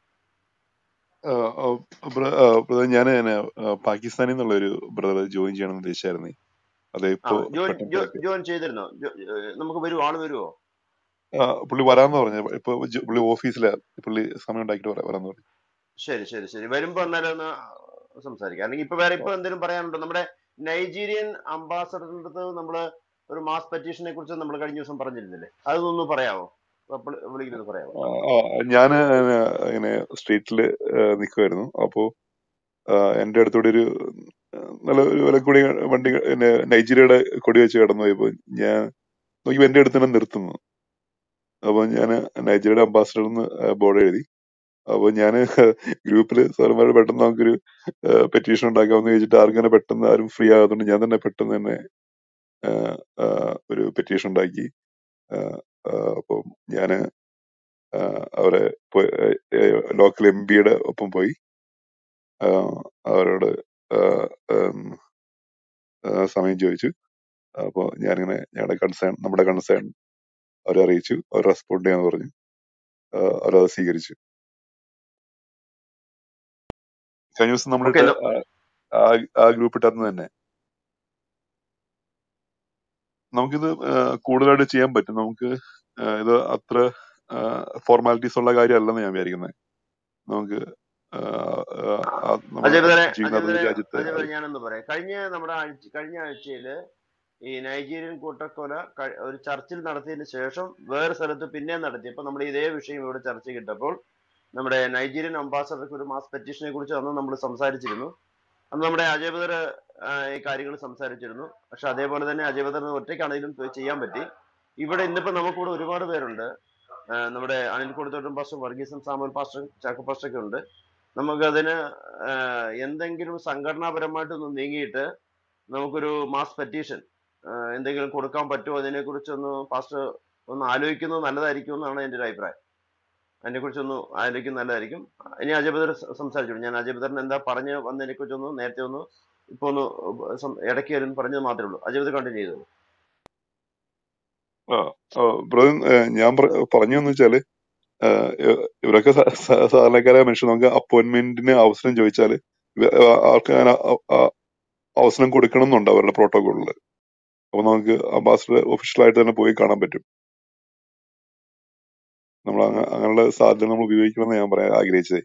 ഞാൻ പാകിസ്ഥാനിൽ നിന്നുള്ള ഒരു ബ്രദർ ജോയിൻ ചെയ്യണമെന്ന് ഉദ്ദേശിച്ചായിരുന്നു അത് ആ ഇപ്പോ ജോയിൻ പെട്ടെന്ന് ജോ- തിരക്ക് ജോയിൻ ചെയ്തിരുന്നോ ജോ- ഏഹ് നമുക്ക് വരുമോ ആള് വരുമോ ആ, പുള്ളി വരാന്ന് പറഞ്ഞു ഇപ്പൊ ജോ- പുള്ളി ഓഫീസിലാ പുള്ളി സമയം ഉണ്ടാക്കിട്ട് വരാ- വരാന്ന് പറഞ്ഞു ശരി ശരി ശരി വരുമ്പോ എന്നാലും ഒന്ന് സംസാരിക്കാം അല്ലെങ്കിൽ ഇപ്പൊ വേറെ ഇപ്പൊ എന്തെങ്കിലും പറയാനുണ്ടോ നമ്മുടെ നൈജീരിയൻ അംബാസഡറിന്റെ അടുത്ത് നമ്മള് ഒരു മാസ് പെറ്റീഷനെ കുറിച്ച് നമ്മൾ കഴിഞ്ഞ ദിവസം പറഞ്ഞിരുന്നില്ലേ അതൊന്ന് പറയാമോ അപ്പോൾ വിളിക്കുന്നത് പറയാമോ ആ, ആ, ഞാന് ഇങ്ങനെ സ്ട്രീറ്റില് നിൽക്കുമായിരുന്നു അപ്പോ ആ, എന്റെ അടുത്തൂടെ ഒരു ആ, നല്ല ഒരു വില കൂടിയ വണ്ടി പിന്നെ നൈജീരിയയുടെ കൊടി വെച്ച് കടന്നു പോയപ്പോ ഞാൻ നോക്കിയപ്പോ എന്റെ അടുത്ത് തന്നെ നിർത്തുന്നു അപ്പൊ ഞാൻ നൈജീരിയയുടെ അംബാസഡർ എന്ന് ബോർഡ് എഴുതി അപ്പൊ ഞാൻ ഗ്രൂപ്പില് സാറുമാര് പെട്ടെന്ന് നമുക്കൊരു പെറ്റീഷൻ ഉണ്ടാക്കാമെന്ന് ചോദിച്ചിട്ട് ആർക്കും അങ്ങനെ പെട്ടെന്ന് ആരും ഫ്രീ ആകാത്തതുകൊണ്ട് ഞാൻ തന്നെ പെട്ടെന്ന് തന്നെ ആ, ആ, ഒരു പെറ്റീഷൻ ഉണ്ടാക്കി ആ, ആ, അപ്പം ഞാന് ആ, അവരെ ലോക്കൽ എം പിയുടെ ഒപ്പം പോയി ആ, അവരോട് ആ, ഉം, ആ, സമയം ചോദിച്ചു അപ്പൊ ഞാനിങ്ങനെ ഞങ്ങളുടെ കൺസേൺ നമ്മുടെ കൺസേൺ അവരെ അറിയിച്ചു അവർ റെസ്പോണ്ട് ചെയ്യാന്ന് പറഞ്ഞു ആ, അവരത് സ്വീകരിച്ചു കഴിഞ്ഞ ദിവസം ഓക്കെ നമ്മളിട്ട ആ- ആ- ആ ഗ്രൂപ്പ് ഇട്ടന്ന് തന്നെ നമുക്കിത് ആ, കൂടുതലായിട്ട് ചെയ്യാൻ പറ്റും നമുക്ക് ആ, ഇത് അത്ര ഫോർമാലിറ്റീസ് ഉള്ള കാര്യമല്ലെന്ന് ഞാൻ വിചാരിക്കുന്നത് നമുക്ക് ആ, ആ, ആ, നമ്മുടെ അജയ് ബദറെ ചെയ്യുന്ന അജയ് അതൊരു ബദറെ രാജ്യത്തെ അജയ് ബദറെ ഞാനൊന്ന് പറയാം കഴിഞ്ഞ നമ്മുടെ ആഴ്ച കഴിഞ്ഞ ആഴ്ചയില് ഈ നൈജീരിയൻ കൂട്ടക്കൊല കഴി- ഒരു ചർച്ചിൽ നടത്തിയതിന് ശേഷം വേറെ സ്ഥലത്ത് പിന്നെ നടത്തിയപ്പോൾ നമ്മൾ ഇതേ വിഷയം ഇവിടെ ചർച്ച കിട്ടപ്പോൾ നമ്മുടെ നൈജീരിയൻ അംബാസഡർക്ക് ഒരു മാസ് പെറ്റീഷനെ കുറിച്ച് അന്ന് നമ്മൾ സംസാരിച്ചിരുന്നു അന്ന് നമ്മുടെ അജയ് ബദർ ഈ കാര്യങ്ങൾ സംസാരിച്ചിരുന്നു പക്ഷെ അതേപോലെ തന്നെ അജയ് ബദർ ഒറ്റയ്ക്കാണെങ്കിലും പോയി ചെയ്യാൻ പറ്റി ഇവിടെ ഇന്നിപ്പോ നമുക്കിവിടെ ഒരുപാട് പേരുണ്ട് ആ, നമ്മുടെ അനിൽ കൊടുത്തോട്ടും pastor Vargheesan Samuel pastor Chacko pastor ഒക്കെ ഉണ്ട് നമുക്കതിന് ആ, എന്തെങ്കിലും സംഘടനാപരമായിട്ടൊന്ന് നീങ്ങിയിട്ട് നമുക്കൊരു മാസ് പെറ്റീഷൻ എന്തെങ്കിലും കൊടുക്കാൻ പറ്റുമോ അതിനെ കുറിച്ചൊന്ന് പാസ്റ്റർ ഒന്ന് ആലോചിക്കുന്നത് നല്ലതായിരിക്കും എന്നാണ് എൻ്റെ ഒരു അഭിപ്രായം അതിനെ കുറിച്ചൊന്ന് ആലോചിക്കുന്നത് നല്ലതായിരിക്കും ഇനി അജയ് ബദർ സ- സംസാരിച്ചോളൂ ഞാൻ അജയ് ബദറിന് എന്താ പറഞ്ഞ് വന്നതിനെ കുറിച്ചൊന്ന് നേരത്തെ ഒന്ന് ഇപ്പൊ ഒന്ന് സം- ഇടയ്ക്ക് വരും പറഞ്ഞത് മാത്രമേ ഉള്ളൂ അജയ് ബദർ കണ്ടിന്യൂ ചെയ്തോളൂ ആ, ആ, ബ്രദർ ആ, ഞാൻ പറഞ്ഞു എന്ന് വെച്ചാല് ആ, ഇ- ഇവരൊക്കെ സ- സ- സാധാരണക്കാരായ മനുഷ്യർ നമുക്ക് അപ്പോയിന്റ്മെന്റിന് അവസരം ചോദിച്ചാല് ഇവ- ആ- ആൾക്ക് അങ്ങനെ അ- അ- അവസരം കൊടുക്കണം എന്നുണ്ട് അവരുടെ പ്രോട്ടോകോളിൽ അപ്പൊ നമുക്ക് അംബാസഡർ ഒഫീഷ്യലായിട്ട് തന്നെ പോയി കാണാൻ പറ്റും നമ്മൾ അങ്ങ- അങ്ങനെയുള്ള സാധ്യത നമ്മൾ ഉപയോഗിക്കണമെന്ന് ഞാൻ പറയാൻ ആഗ്രഹിച്ചത്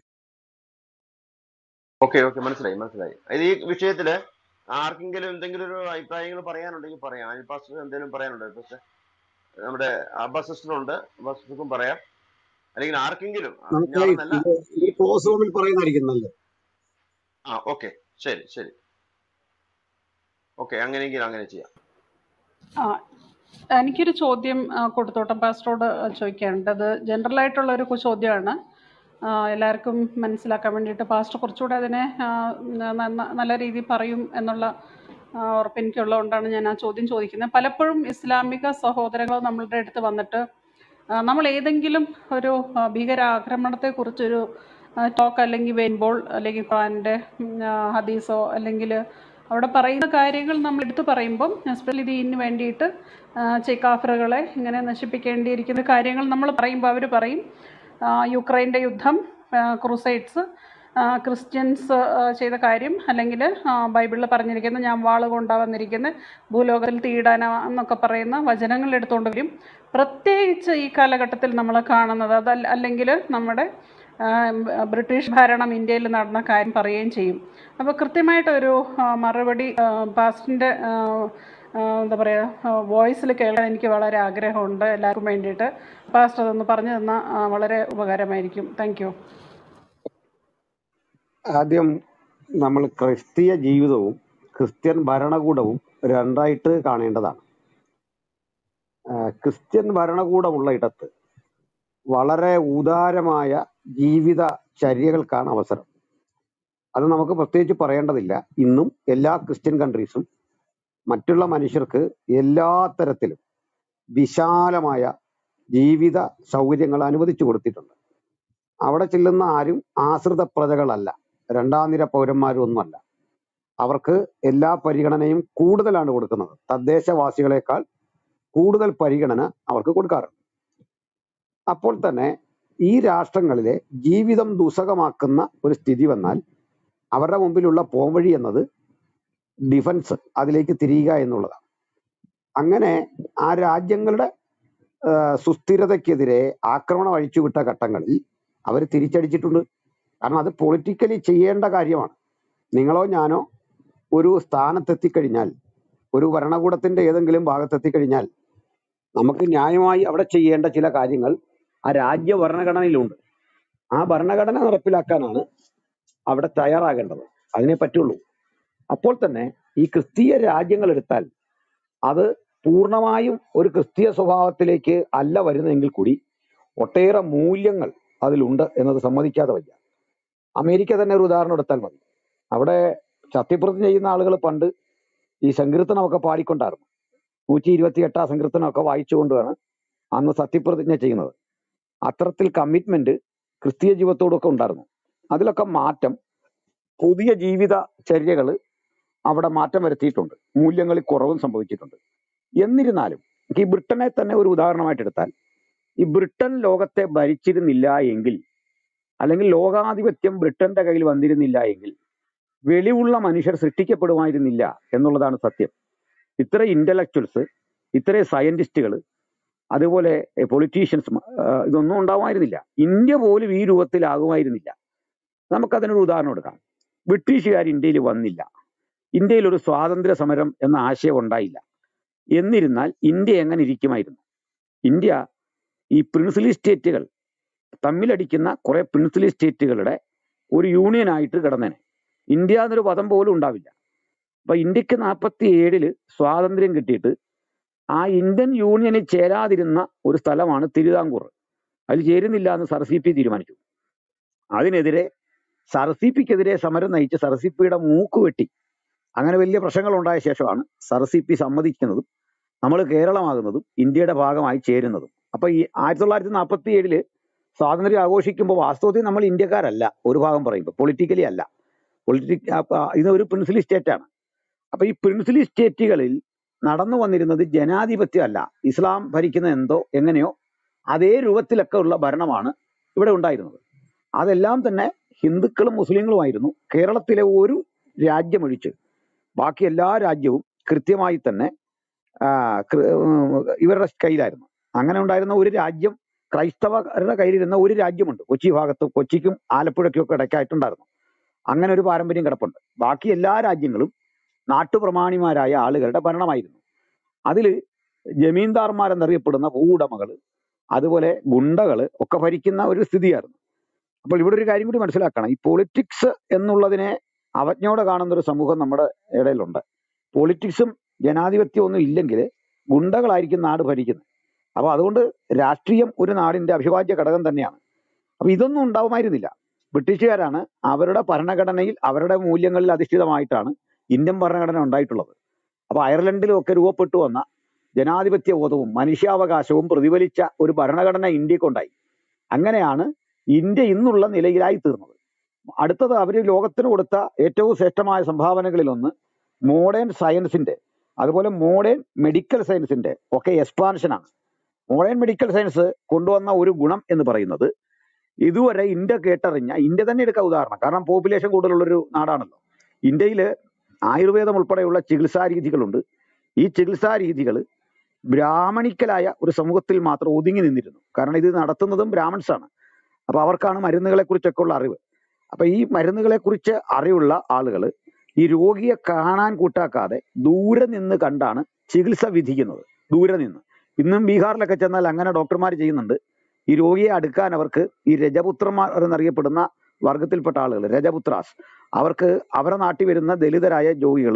ഓക്കെ ഓക്കെ മനസ്സിലായി മനസ്സിലായി ഇത് ഈ വിഷയത്തില് ആർക്കെങ്കിലും എന്തെങ്കിലും ഒരു അഭിപ്രായങ്ങൾ പറയാനുണ്ടെങ്കിൽ പറയാം അനിൽ പാസ്റ്റർ എന്തെങ്കിലും പറയാനുണ്ടോ പക്ഷെ നമ്മുടെ അബ്ബാസ് സിസ്റ്റർ ഉണ്ട് അബ്ബാസ് സിസ്റ്റർക്കും പറയാം അല്ലെങ്കിൽ ആർക്കെങ്കിലും ആ, നമുക്ക് ഇന്നയാളെന്നല്ല ഇത് ഇത് ക്ലോസ് റൂമിൽ പറയുന്നതായിരിക്കും നല്ലത് ആ ഓക്കെ ശരി ശരി ഓക്കെ അങ്ങനെയെങ്കിൽ അങ്ങനെ ചെയ്യാം ആ എനിക്കൊരു ചോദ്യം ആ, കൊടുത്തോട്ടം പാസ്റ്ററോട് ചോദിക്കാനുണ്ട് അത് ജനറൽ ആയിട്ടുള്ള ഒരു കു- ചോദ്യമാണ് ആ, എല്ലാവർക്കും മനസ്സിലാക്കാൻ വേണ്ടിയിട്ട് പാസ്റ്റർ കുറച്ചുകൂടെ അതിനെ ആ, ന- ന- നല്ല രീതിയിൽ പറയും എന്നുള്ള ആ, ഉറപ്പ് എനിക്കുള്ളതുകൊണ്ടാണ് ഞാൻ ആ ചോദ്യം ചോദിക്കുന്നത് പലപ്പോഴും ഇസ്ലാമിക സഹോദരങ്ങൾ നമ്മളുടെ അടുത്ത് വന്നിട്ട് ആ, നമ്മൾ ഏതെങ്കിലും ഒരു ആ, ഭീകരാക്രമണത്തെക്കുറിച്ചൊരു ടോക്ക് അല്ലെങ്കിൽ വെയിൻബോൾ അല്ലെങ്കിൽ ഖുറാൻ്റെ ഹദീസോ അല്ലെങ്കിൽ അവിടെ പറയുന്ന കാര്യങ്ങൾ നമ്മൾ എടുത്തു പറയുമ്പം എസ്പെഷ്യലി ഇതിന് വേണ്ടിയിട്ട് ചെക്കാഫറുകളെ ഇങ്ങനെ നശിപ്പിക്കേണ്ടിയിരിക്കുന്ന കാര്യങ്ങൾ നമ്മൾ പറയുമ്പോൾ അവർ പറയും ആ, യുക്രൈൻ്റെ യുദ്ധം ക്രൂസൈഡ്സ് ക്രിസ്ത്യൻസ് ആ, ചെയ്ത കാര്യം അല്ലെങ്കിൽ ബൈബിളിൽ പറഞ്ഞിരിക്കുന്ന ഞാൻ വാള് കൊണ്ടാ വന്നിരിക്കുന്ന ഭൂലോകത്തിൽ തീയിടാന എന്നൊക്കെ പറയുന്ന വചനങ്ങൾ എടുത്തുകൊണ്ട് വരും പ്രത്യേകിച്ച് ഈ കാലഘട്ടത്തിൽ നമ്മൾ കാണുന്നത് അതല്ല അല്ലെങ്കിൽ നമ്മുടെ ആ, ബ്രിട്ടീഷ് ഭരണം ഇന്ത്യയിൽ നടന്ന കാര്യം പറയുകയും ചെയ്യും അപ്പോൾ കൃത്യമായിട്ടൊരു ആ, മറുപടി പാസ്റ്റിൻ്റെ എന്താ പറയുക വോയിസിൽ കേൾക്കാൻ എനിക്ക് വളരെ ആഗ്രഹമുണ്ട് എല്ലാവർക്കും വേണ്ടിയിട്ട് പാസ്റ്റ് അതൊന്ന് പറഞ്ഞു തന്നാൽ ആ, വളരെ ഉപകാരമായിരിക്കും താങ്ക് യു ആദ്യം നമ്മൾ ക്രിസ്തീയ ജീവിതവും ക്രിസ്ത്യൻ ഭരണകൂടവും രണ്ടായിട്ട് കാണേണ്ടതാണ് ആ, ക്രിസ്ത്യൻ ഭരണകൂടമുള്ള ഇടത്ത് വളരെ ഉദാരമായ ജീവിത ചര്യകൾക്കാണ് അവസരം അത് നമുക്ക് പ്രത്യേകിച്ച് പറയേണ്ടതില്ല ഇന്നും എല്ലാ ക്രിസ്ത്യൻ കൺട്രീസും മറ്റുള്ള മനുഷ്യർക്ക് എല്ലാ തരത്തിലും വിശാലമായ ജീവിത സൗകര്യങ്ങൾ അനുവദിച്ചു കൊടുത്തിട്ടുണ്ട് അവിടെ ചെല്ലുന്ന ആരും ആശ്രിത പ്രജകളല്ല രണ്ടാം നിര പൗരന്മാരും ഒന്നുമല്ല അവർക്ക് എല്ലാ പരിഗണനയും കൂടുതലാണ് കൊടുക്കുന്നത് തദ്ദേശവാസികളെക്കാൾ കൂടുതൽ പരിഗണന അവർക്ക് കൊടുക്കാറുണ്ട് അപ്പോൾ തന്നെ ഈ രാഷ്ട്രങ്ങളിലെ ജീവിതം ദുസ്സഹമാക്കുന്ന ഒരു സ്ഥിതി വന്നാൽ അവരുടെ മുമ്പിലുള്ള പോംവഴി എന്നത് ഡിഫൻസ് അതിലേക്ക് തിരിയുക എന്നുള്ളതാണ് അങ്ങനെ ആ രാജ്യങ്ങളുടെ ആ, സുസ്ഥിരതയ്ക്കെതിരെ ആക്രമണം അഴിച്ചുവിട്ട ഘട്ടങ്ങളിൽ അവർ തിരിച്ചടിച്ചിട്ടുണ്ട് കാരണം അത് പൊളിറ്റിക്കലി ചെയ്യേണ്ട കാര്യമാണ് നിങ്ങളോ ഞാനോ ഒരു സ്ഥാനത്തെത്തിക്കഴിഞ്ഞാൽ ഒരു ഭരണകൂടത്തിന്റെ ഏതെങ്കിലും ഭാഗത്തെത്തിക്കഴിഞ്ഞാൽ നമുക്ക് ന്യായമായി അവിടെ ചെയ്യേണ്ട ചില കാര്യങ്ങൾ ആ രാജ്യ ഭരണഘടനയിലുണ്ട് ആ ഭരണഘടന നടപ്പിലാക്കാനാണ് അവിടെ തയ്യാറാകേണ്ടത് അതിനെ പറ്റുള്ളൂ അപ്പോൾ തന്നെ ഈ ക്രിസ്തീയ രാജ്യങ്ങൾ എടുത്താൽ അത് പൂർണ്ണമായും ഒരു ക്രിസ്തീയ സ്വഭാവത്തിലേക്ക് അല്ല വരുന്നതെങ്കിൽ കൂടി ഒട്ടേറെ മൂല്യങ്ങൾ അതിലുണ്ട് എന്നത് സമ്മതിക്കാതെ വയ്യ അമേരിക്ക തന്നെ ഒരു ഉദാഹരണം എടുത്താൽ മതി അവിടെ സത്യപ്രതിജ്ഞ ചെയ്യുന്ന ആളുകൾ പണ്ട് ഈ സങ്കീർത്തനമൊക്കെ പാടിക്കൊണ്ടായിരുന്നു നൂറ്റി ഇരുപത്തി എട്ടാം സങ്കീർത്തനമൊക്കെ വായിച്ചുകൊണ്ടാണ് അന്ന് സത്യപ്രതിജ്ഞ ചെയ്യുന്നത് അത്തരത്തിൽ കമ്മിറ്റ്മെന്റ് ക്രിസ്തീയ ജീവിതത്തോടൊക്കെ ഉണ്ടായിരുന്നു അതിലൊക്കെ മാറ്റം പുതിയ ജീവിത ചര്യകൾ അവിടെ മാറ്റം വരുത്തിയിട്ടുണ്ട് മൂല്യങ്ങളിൽ കുറവും സംഭവിച്ചിട്ടുണ്ട് എന്നിരുന്നാലും ഈ ബ്രിട്ടനെ തന്നെ ഒരു ഉദാഹരണമായിട്ട് എടുത്താൽ ഈ ബ്രിട്ടൻ ലോകത്തെ ഭരിച്ചിരുന്നില്ല എങ്കിൽ അല്ലെങ്കിൽ ലോകാധിപത്യം ബ്രിട്ടന്റെ കയ്യിൽ വന്നിരുന്നില്ല എങ്കിൽ വെളിവുള്ള മനുഷ്യർ സൃഷ്ടിക്കപ്പെടുമായിരുന്നില്ല എന്നുള്ളതാണ് സത്യം ഇത്ര ഇന്റലക്ച്വൽസ് ഇത്രയും സയന്റിസ്റ്റുകൾ അതുപോലെ പൊളിറ്റീഷ്യൻസ് ഇതൊന്നും ഉണ്ടാവുമായിരുന്നില്ല ഇന്ത്യ പോലും ഈ രൂപത്തിലാകുമായിരുന്നില്ല നമുക്കതിനൊരു ഉദാഹരണം എടുക്കാം ബ്രിട്ടീഷുകാർ ഇന്ത്യയിൽ വന്നില്ല ഇന്ത്യയിൽ ഒരു സ്വാതന്ത്ര്യ സമരം എന്ന ആശയം ഉണ്ടായില്ല എന്നിരുന്നാൽ ഇന്ത്യ എങ്ങനെ ഇരിക്കുമായിരുന്നു ഇന്ത്യ ഈ പ്രിൻസിലി സ്റ്റേറ്റുകൾ തമ്മിലടിക്കുന്ന കുറെ പ്രിൻസിലി സ്റ്റേറ്റുകളുടെ ഒരു യൂണിയൻ ആയിട്ട് കിടന്നേനെ ഇന്ത്യ എന്നൊരു പദം പോലും ഉണ്ടാവില്ല അപ്പൊ ഇന്ത്യക്ക് നാൽപ്പത്തി ഏഴില് സ്വാതന്ത്ര്യം കിട്ടിയിട്ട് ആ ഇന്ത്യൻ യൂണിയനിൽ ചേരാതിരുന്ന ഒരു സ്ഥലമാണ് തിരുവിതാംകൂർ അതിൽ ചേരുന്നില്ല എന്ന് സർ സി പി തീരുമാനിച്ചു അതിനെതിരെ സർ സി പിക്കെതിരെ സമരം നയിച്ച് സർ സി പിയുടെ മൂക്ക് വെട്ടി അങ്ങനെ വലിയ പ്രശ്നങ്ങൾ ഉണ്ടായ ശേഷമാണ് സർ സി പി സമ്മതിക്കുന്നതും നമ്മൾ കേരളമാകുന്നതും ഇന്ത്യയുടെ ഭാഗമായി ചേരുന്നതും അപ്പൊ ഈ ആയിരത്തി തൊള്ളായിരത്തി നാൽപ്പത്തി ഏഴില് സ്വാതന്ത്ര്യം ആഘോഷിക്കുമ്പോൾ വാസ്തവത്തിൽ നമ്മൾ ഇന്ത്യക്കാരല്ല ഒരു ഭാഗം പറയുമ്പോൾ പൊളിറ്റിക്കലി അല്ല പൊളിറ്റിക് ഇത് ഒരു പ്രിൻസിലി സ്റ്റേറ്റ് ആണ് അപ്പൊ ഈ പ്രിൻസിലി സ്റ്റേറ്റുകളിൽ നടന്നു വന്നിരുന്നത് ജനാധിപത്യം അല്ല ഇസ്ലാം ഭരിക്കുന്ന എന്തോ എങ്ങനെയോ അതേ രൂപത്തിലൊക്കെ ഉള്ള ഭരണമാണ് ഇവിടെ ഉണ്ടായിരുന്നത് അതെല്ലാം തന്നെ ഹിന്ദുക്കളും മുസ്ലിങ്ങളുമായിരുന്നു കേരളത്തിലെ ഒരു രാജ്യമൊഴിച്ച് ബാക്കി എല്ലാ രാജ്യവും കൃത്യമായി തന്നെ ആ, കൃ- ഉം, ഇവരുടെ കയ്യിലായിരുന്നു അങ്ങനെ ഉണ്ടായിരുന്ന ഒരു രാജ്യം ക്രൈസ്തവരുടെ കയ്യിലിരുന്ന ഒരു രാജ്യമുണ്ട് കൊച്ചി ഭാഗത്ത് കൊച്ചിക്കും ആലപ്പുഴയ്ക്കും ഒക്കെ ഇടയ്ക്കായിട്ടുണ്ടായിരുന്നു അങ്ങനെ ഒരു പാരമ്പര്യം കിടപ്പുണ്ട് ബാക്കി എല്ലാ രാജ്യങ്ങളും നാട്ടുപ്രമാണിമാരായ ആളുകളുടെ ഭരണമായിരുന്നു അതിൽ ജമീന്ദാർമാരെന്നറിയപ്പെടുന്ന ഭൂവുടമകൾ അതുപോലെ ഗുണ്ടകൾ ഒക്കെ ഭരിക്കുന്ന ഒരു സ്ഥിതിയായിരുന്നു അപ്പോൾ ഇവിടെ ഒരു കാര്യം കൂടി മനസ്സിലാക്കണം ഈ പൊളിറ്റിക്സ് എന്നുള്ളതിനെ അവജ്ഞയോടെ കാണുന്ന ഒരു സമൂഹം നമ്മുടെ ഇടയിലുണ്ട് പൊളിറ്റിക്സും ജനാധിപത്യവും ഒന്നും ഇല്ലെങ്കിൽ ഗുണ്ടകളായിരിക്കും നാട് ഭരിക്കുന്നത് അപ്പൊ അതുകൊണ്ട് രാഷ്ട്രീയം ഒരു നാടിന്റെ അവിഭാജ്യ ഘടകം തന്നെയാണ് അപ്പൊ ഇതൊന്നും ഉണ്ടാവുമായിരുന്നില്ല ബ്രിട്ടീഷുകാരാണ് അവരുടെ ഭരണഘടനയിൽ അവരുടെ മൂല്യങ്ങളിൽ അധിഷ്ഠിതമായിട്ടാണ് ഇന്ത്യൻ ഭരണഘടന ഉണ്ടായിട്ടുള്ളത് അപ്പൊ അയർലൻഡിലും ഒക്കെ രൂപപ്പെട്ടു വന്ന ജനാധിപത്യ ബോധവും മനുഷ്യാവകാശവും പ്രതിഫലിച്ച ഒരു ഭരണഘടന ഇന്ത്യക്കുണ്ടായി അങ്ങനെയാണ് ഇന്ത്യ ഇന്നുള്ള നിലയിലായി തീർന്നത് അടുത്തത് അവർ ലോകത്തിന് കൊടുത്ത ഏറ്റവും ശ്രേഷ്ഠമായ സംഭാവനകളിൽ ഒന്ന് മോഡേൺ സയൻസിന്റെ അതുപോലെ മോഡേൺ മെഡിക്കൽ സയൻസിന്റെ ഒക്കെ എക്സ്പാൻഷനാണ് മോഡേൺ മെഡിക്കൽ സയൻസ് കൊണ്ടുവന്ന ഒരു ഗുണം എന്ന് പറയുന്നത് ഇതുവരെ ഇന്ത്യ കേട്ടറിഞ്ഞ ഇന്ത്യ തന്നെ എടുക്കുക ഉദാഹരണം കാരണം പോപ്പുലേഷൻ കൂടുതലുള്ളൊരു നാടാണല്ലോ ഇന്ത്യയിൽ ആയുർവേദം ഉൾപ്പെടെയുള്ള ചികിത്സാ രീതികളുണ്ട് ഈ ചികിത്സാ രീതികൾ ബ്രാഹ്മണിക്കലായ ഒരു സമൂഹത്തിൽ മാത്രം ഒതുങ്ങി നിന്നിരുന്നു കാരണം ഇത് നടത്തുന്നതും ബ്രാഹ്മൺസ് ആണ് അപ്പൊ അവർക്കാണ് മരുന്നുകളെ കുറിച്ചൊക്കെ ഉള്ള അറിവ് അപ്പൊ ഈ മരുന്നുകളെ കുറിച്ച് അറിവുള്ള ആളുകൾ ഈ രോഗിയെ കാണാൻ കൂട്ടാക്കാതെ ദൂരെ നിന്ന് കണ്ടാണ് ചികിത്സ വിധിക്കുന്നത് ദൂരെ നിന്ന് ഇന്നും ബീഹാറിലൊക്കെ ചെന്നാൽ അങ്ങനെ ഡോക്ടർമാർ ചെയ്യുന്നുണ്ട് ഈ രോഗിയെ അടുക്കാൻ അവർക്ക് ഈ രജപുത്രന്മാർ എന്നറിയപ്പെടുന്ന വർഗത്തിൽപ്പെട്ട ആളുകൾ രജപുത്രാസ് അവർക്ക് അവരുടെ നാട്ടിൽ വരുന്ന ദലിതരായ രോഗികൾ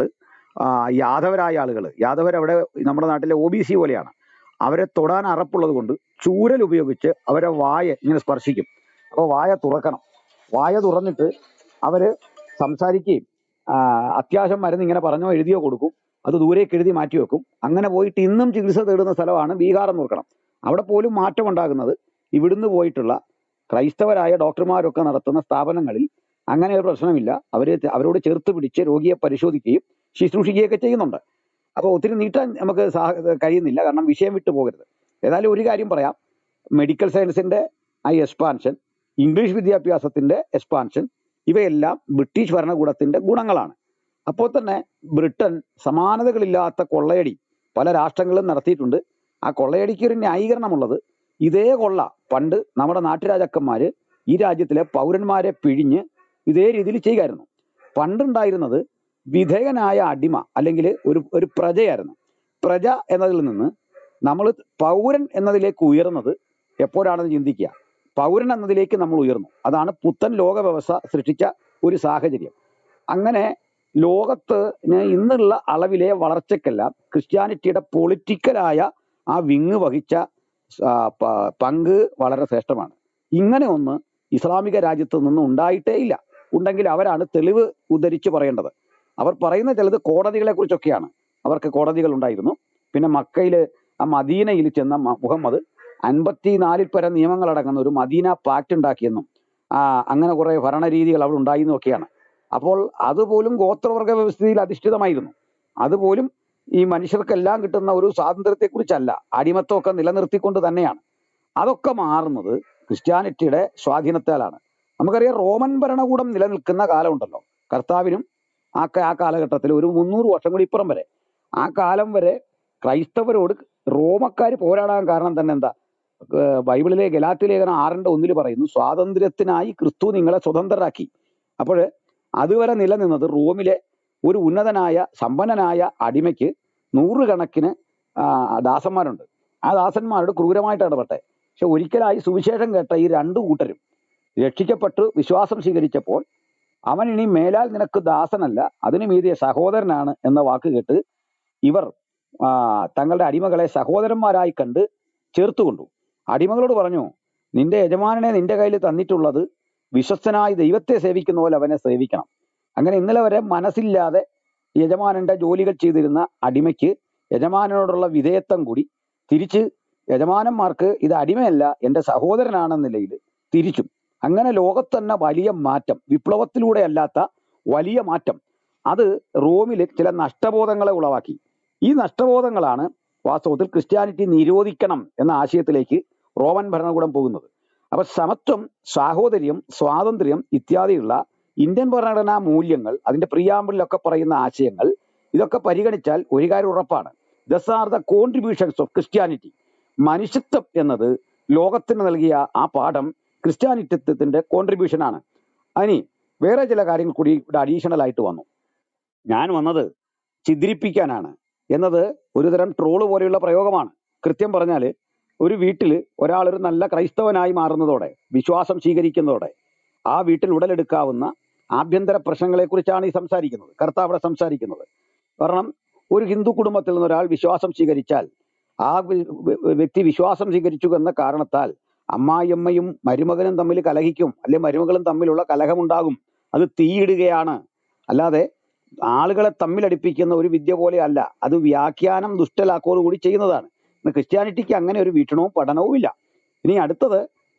യാദവരായ ആളുകൾ യാദവർ അവിടെ നമ്മുടെ നാട്ടിലെ ഒ ബി സി പോലെയാണ് അവരെ തൊടാൻ അറപ്പുള്ളത് കൊണ്ട് ചൂരൽ ഉപയോഗിച്ച് അവരെ വായ ഇങ്ങനെ സ്പർശിക്കും അപ്പോൾ വായ തുറക്കണം വായ തുറന്നിട്ട് അവര് സംസാരിക്കുകയും ആ, അത്യാവശ്യം മരുന്ന് ഇങ്ങനെ പറഞ്ഞോ എഴുതിയോ കൊടുക്കും അത് ദൂരേക്ക് എഴുതി മാറ്റി വെക്കും അങ്ങനെ പോയിട്ട് ഇന്നും ചികിത്സ തേടുന്ന സ്ഥലമാണ് ബീഹാർ എന്ന് ഓർക്കണം അവിടെ പോലും മാറ്റം ഉണ്ടാകുന്നത് ഇവിടുന്ന് പോയിട്ടുള്ള ക്രൈസ്തവരായ ഡോക്ടർമാരൊക്കെ നടത്തുന്ന സ്ഥാപനങ്ങളിൽ അങ്ങനെ ഒരു പ്രശ്നമില്ല അവര് അവരോട് ചേർത്ത് പിടിച്ച് രോഗിയെ പരിശോധിക്കുകയും ശുശ്രൂഷിക്കുകയൊക്കെ ചെയ്യുന്നുണ്ട് അപ്പോൾ ഒത്തിരി നീട്ടാൻ നമുക്ക് സാ- കഴിയുന്നില്ല കാരണം വിഷയം വിട്ടു പോകരുത് ഏതായാലും ഒരു കാര്യം പറയാം മെഡിക്കൽ സയൻസിന്റെ ആ എക്സ്പാൻഷൻ ഇംഗ്ലീഷ് വിദ്യാഭ്യാസത്തിന്റെ എക്സ്പാൻഷൻ ഇവയെല്ലാം ബ്രിട്ടീഷ് ഭരണകൂടത്തിന്റെ ഗുണങ്ങളാണ് അപ്പോൾ തന്നെ ബ്രിട്ടൻ സമാനതകളില്ലാത്ത കൊള്ളയടി പല രാഷ്ട്രങ്ങളും നടത്തിയിട്ടുണ്ട് ആ കൊള്ളയടിക്ക് ഒരു ന്യായീകരണമുള്ളത് ഇതേ കൊള്ള പണ്ട് നമ്മുടെ നാട്ടുരാജാക്കന്മാര് ഈ രാജ്യത്തിലെ പൗരന്മാരെ പിഴിഞ്ഞ് ഇതേ രീതിയിൽ ചെയ്യുമായിരുന്നു പണ്ടുണ്ടായിരുന്നത് വിധേയനായ അടിമ അല്ലെങ്കിൽ ഒരു ഒരു പ്രജയായിരുന്നു പ്രജ എന്നതിൽ നിന്ന് നമ്മൾ പൗരൻ എന്നതിലേക്ക് ഉയർന്നത് എപ്പോഴാണെന്ന് ചിന്തിക്കുക പൗരൻ എന്നതിലേക്ക് നമ്മൾ ഉയർന്നു അതാണ് പുത്തൻ ലോക വ്യവസ്ഥ സൃഷ്ടിച്ച ഒരു സാഹചര്യം അങ്ങനെ ലോകത്ത് ഇന്നുള്ള അളവിലെ വളർച്ചയ്ക്കെല്ലാം ക്രിസ്ത്യാനിറ്റിയുടെ പൊളിറ്റിക്കലായ ആ വിങ് വഹിച്ച ആ, പ- പങ്ക് വളരെ ശ്രേഷ്ഠമാണ് ഇങ്ങനെ ഒന്ന് ഇസ്ലാമിക രാജ്യത്ത് നിന്ന് ഉണ്ടായിട്ടേ ഇല്ല ഉണ്ടെങ്കിൽ അവരാണ് തെളിവ് ഉദ്ധരിച്ച് പറയേണ്ടത് അവർ പറയുന്ന ചിലത് കോടതികളെ കുറിച്ചൊക്കെയാണ് അവർക്ക് കോടതികൾ ഉണ്ടായിരുന്നു പിന്നെ മക്കയിൽ ആ മദീനയിൽ ചെന്ന മ- മുഹമ്മദ് അൻപത്തിനാലിൽ പരം നിയമങ്ങൾ അടങ്ങുന്ന ഒരു മദീന പാക്ട് ഉണ്ടാക്കിയെന്നും ആ, അങ്ങനെ കുറെ ഭരണരീതികൾ അവിടെ ഉണ്ടായിരുന്നു ഒക്കെയാണ് അപ്പോൾ അതുപോലും ഗോത്രവർഗ വ്യവസ്ഥയിൽ അധിഷ്ഠിതമായിരുന്നു അതുപോലും ഈ മനുഷ്യർക്കെല്ലാം കിട്ടുന്ന ഒരു സ്വാതന്ത്ര്യത്തെക്കുറിച്ചല്ല അടിമത്തമൊക്കെ നിലനിർത്തിക്കൊണ്ട് തന്നെയാണ് അതൊക്കെ മാറുന്നത് ക്രിസ്ത്യാനിറ്റിയുടെ സ്വാധീനത്താലാണ് നമുക്കറിയാം റോമൻ ഭരണകൂടം നിലനിൽക്കുന്ന കാലമുണ്ടല്ലോ കർത്താവിനും ആ ക- ആ കാലഘട്ടത്തിൽ ഒരു മുന്നൂറ് വർഷം കൂടി ഇപ്പുറം വരെ ആ കാലം വരെ ക്രൈസ്തവരോട് റോമക്കാർ പോരാടാൻ കാരണം തന്നെ എന്താ ഏർ ബൈബിളിലെ ഗലാത്തി ലേഖനം ആറിന്റെ ഒന്നിൽ പറയുന്നു സ്വാതന്ത്ര്യത്തിനായി ക്രിസ്തു നിങ്ങളെ സ്വതന്ത്രരാക്കി അപ്പോൾ അതുവരെ നിലനിന്നത് റോമിലെ ഒരു ഉന്നതനായ സമ്പന്നനായ അടിമയ്ക്ക് നൂറുകണക്കിന് ആ, ദാസന്മാരുണ്ട് ആ ദാസന്മാരോട് ക്രൂരമായിട്ട് ഇടപെട്ടെ പക്ഷെ ഒരിക്കലായി സുവിശേഷം കേട്ട ഈ രണ്ടു കൂട്ടരും രക്ഷിക്കപ്പെട്ട് വിശ്വാസം സ്വീകരിച്ചപ്പോൾ അവൻ ഇനി മേലാൽ നിനക്ക് ദാസനല്ല അതിനു മീതിയ സഹോദരനാണ് എന്ന വാക്ക് കേട്ട് ഇവർ ആ, തങ്ങളുടെ അടിമകളെ സഹോദരന്മാരായി കണ്ട് ചേർത്തുകൊണ്ടു അടിമകളോട് പറഞ്ഞു നിന്റെ യജമാനനെ നിന്റെ കയ്യിൽ തന്നിട്ടുള്ളത് വിശ്വസ്തനായി ദൈവത്തെ സേവിക്കുന്ന പോലെ അവനെ സേവിക്കണം അങ്ങനെ ഇന്നലെ വരെ മനസ്സില്ലാതെ യജമാനന്റെ ജോലികൾ ചെയ്തിരുന്ന അടിമയ്ക്ക് യജമാനനോടുള്ള വിധേയത്വം കൂടി തിരിച്ച് യജമാനന്മാർക്ക് ഇത് അടിമയല്ല എന്റെ സഹോദരനാണെന്ന നിലയിൽ തിരിച്ചും അങ്ങനെ ലോകത്ത് തന്നെ വലിയ മാറ്റം വിപ്ലവത്തിലൂടെ അല്ലാത്ത വലിയ മാറ്റം അത് റോമിൽ ചില നഷ്ടബോധങ്ങളെ ഉളവാക്കി ഈ നഷ്ടബോധങ്ങളാണ് വാസ്തവത്തിൽ ക്രിസ്ത്യാനിറ്റി നിരോധിക്കണം എന്ന ആശയത്തിലേക്ക് റോമൻ ഭരണകൂടം പോകുന്നത് അപ്പൊ സമത്വം സാഹോദര്യം സ്വാതന്ത്ര്യം ഇത്യാദിയുള്ള ഇന്ത്യൻ ഭരണഘടനാ മൂല്യങ്ങൾ അതിന്റെ പ്രിയാമ്പിളിലൊക്കെ പറയുന്ന ആശയങ്ങൾ ഇതൊക്കെ പരിഗണിച്ചാൽ ഒരു കാര്യം ഉറപ്പാണ് thus are the contributions of Christianity മനുഷ്യത്വം എന്നത് ലോകത്തിന് നൽകിയ ആ പാഠം ക്രിസ്ത്യാനിത്വത്തിന്റെ കോൺട്രിബ്യൂഷൻ ആണ് അതിനി വേറെ ചില കാര്യങ്ങൾ കൂടി ഇവിടെ അഡീഷണൽ ആയിട്ട് വന്നു ഞാൻ വന്നത് ചിദ്രിപ്പിക്കാനാണ് എന്നത് ഒരുതരം ട്രോള് പോലെയുള്ള പ്രയോഗമാണ് കൃത്യം പറഞ്ഞാൽ ഒരു വീട്ടിൽ ഒരാൾ ഒരു നല്ല ക്രൈസ്തവനായി മാറുന്നതോടെ വിശ്വാസം സ്വീകരിക്കുന്നതോടെ ആ വീട്ടിൽ ഉടലെടുക്കാവുന്ന ആഭ്യന്തര പ്രശ്നങ്ങളെ കുറിച്ചാണ് ഈ സംസാരിക്കുന്നത് കർത്താവ് അവിടെ സംസാരിക്കുന്നത് കാരണം ഒരു ഹിന്ദു കുടുംബത്തിൽ നിന്ന് ഒരാൾ വിശ്വാസം സ്വീകരിച്ചാൽ ആ വി- വി- വ്യക്തി വിശ്വാസം സ്വീകരിച്ചു എന്ന കാരണത്താൽ അമ്മായിയമ്മയും മരുമകനും തമ്മിൽ കലഹിക്കും അല്ലെ മരുമകളും തമ്മിലുള്ള കലഹമുണ്ടാകും അത് തീയിടുകയാണ് അല്ലാതെ ആളുകളെ തമ്മിലടിപ്പിക്കുന്ന ഒരു വിദ്യ പോലെ അല്ല അത് വ്യാഖ്യാനം ദുഷ്ടലാക്കോട് കൂടി ചെയ്യുന്നതാണ് ഇന്ന് ക്രിസ്ത്യാനിറ്റിക്ക് അങ്ങനെ ഒരു വീക്ഷണവും പഠനവും ഇല്ല ഇനി അടുത്തത്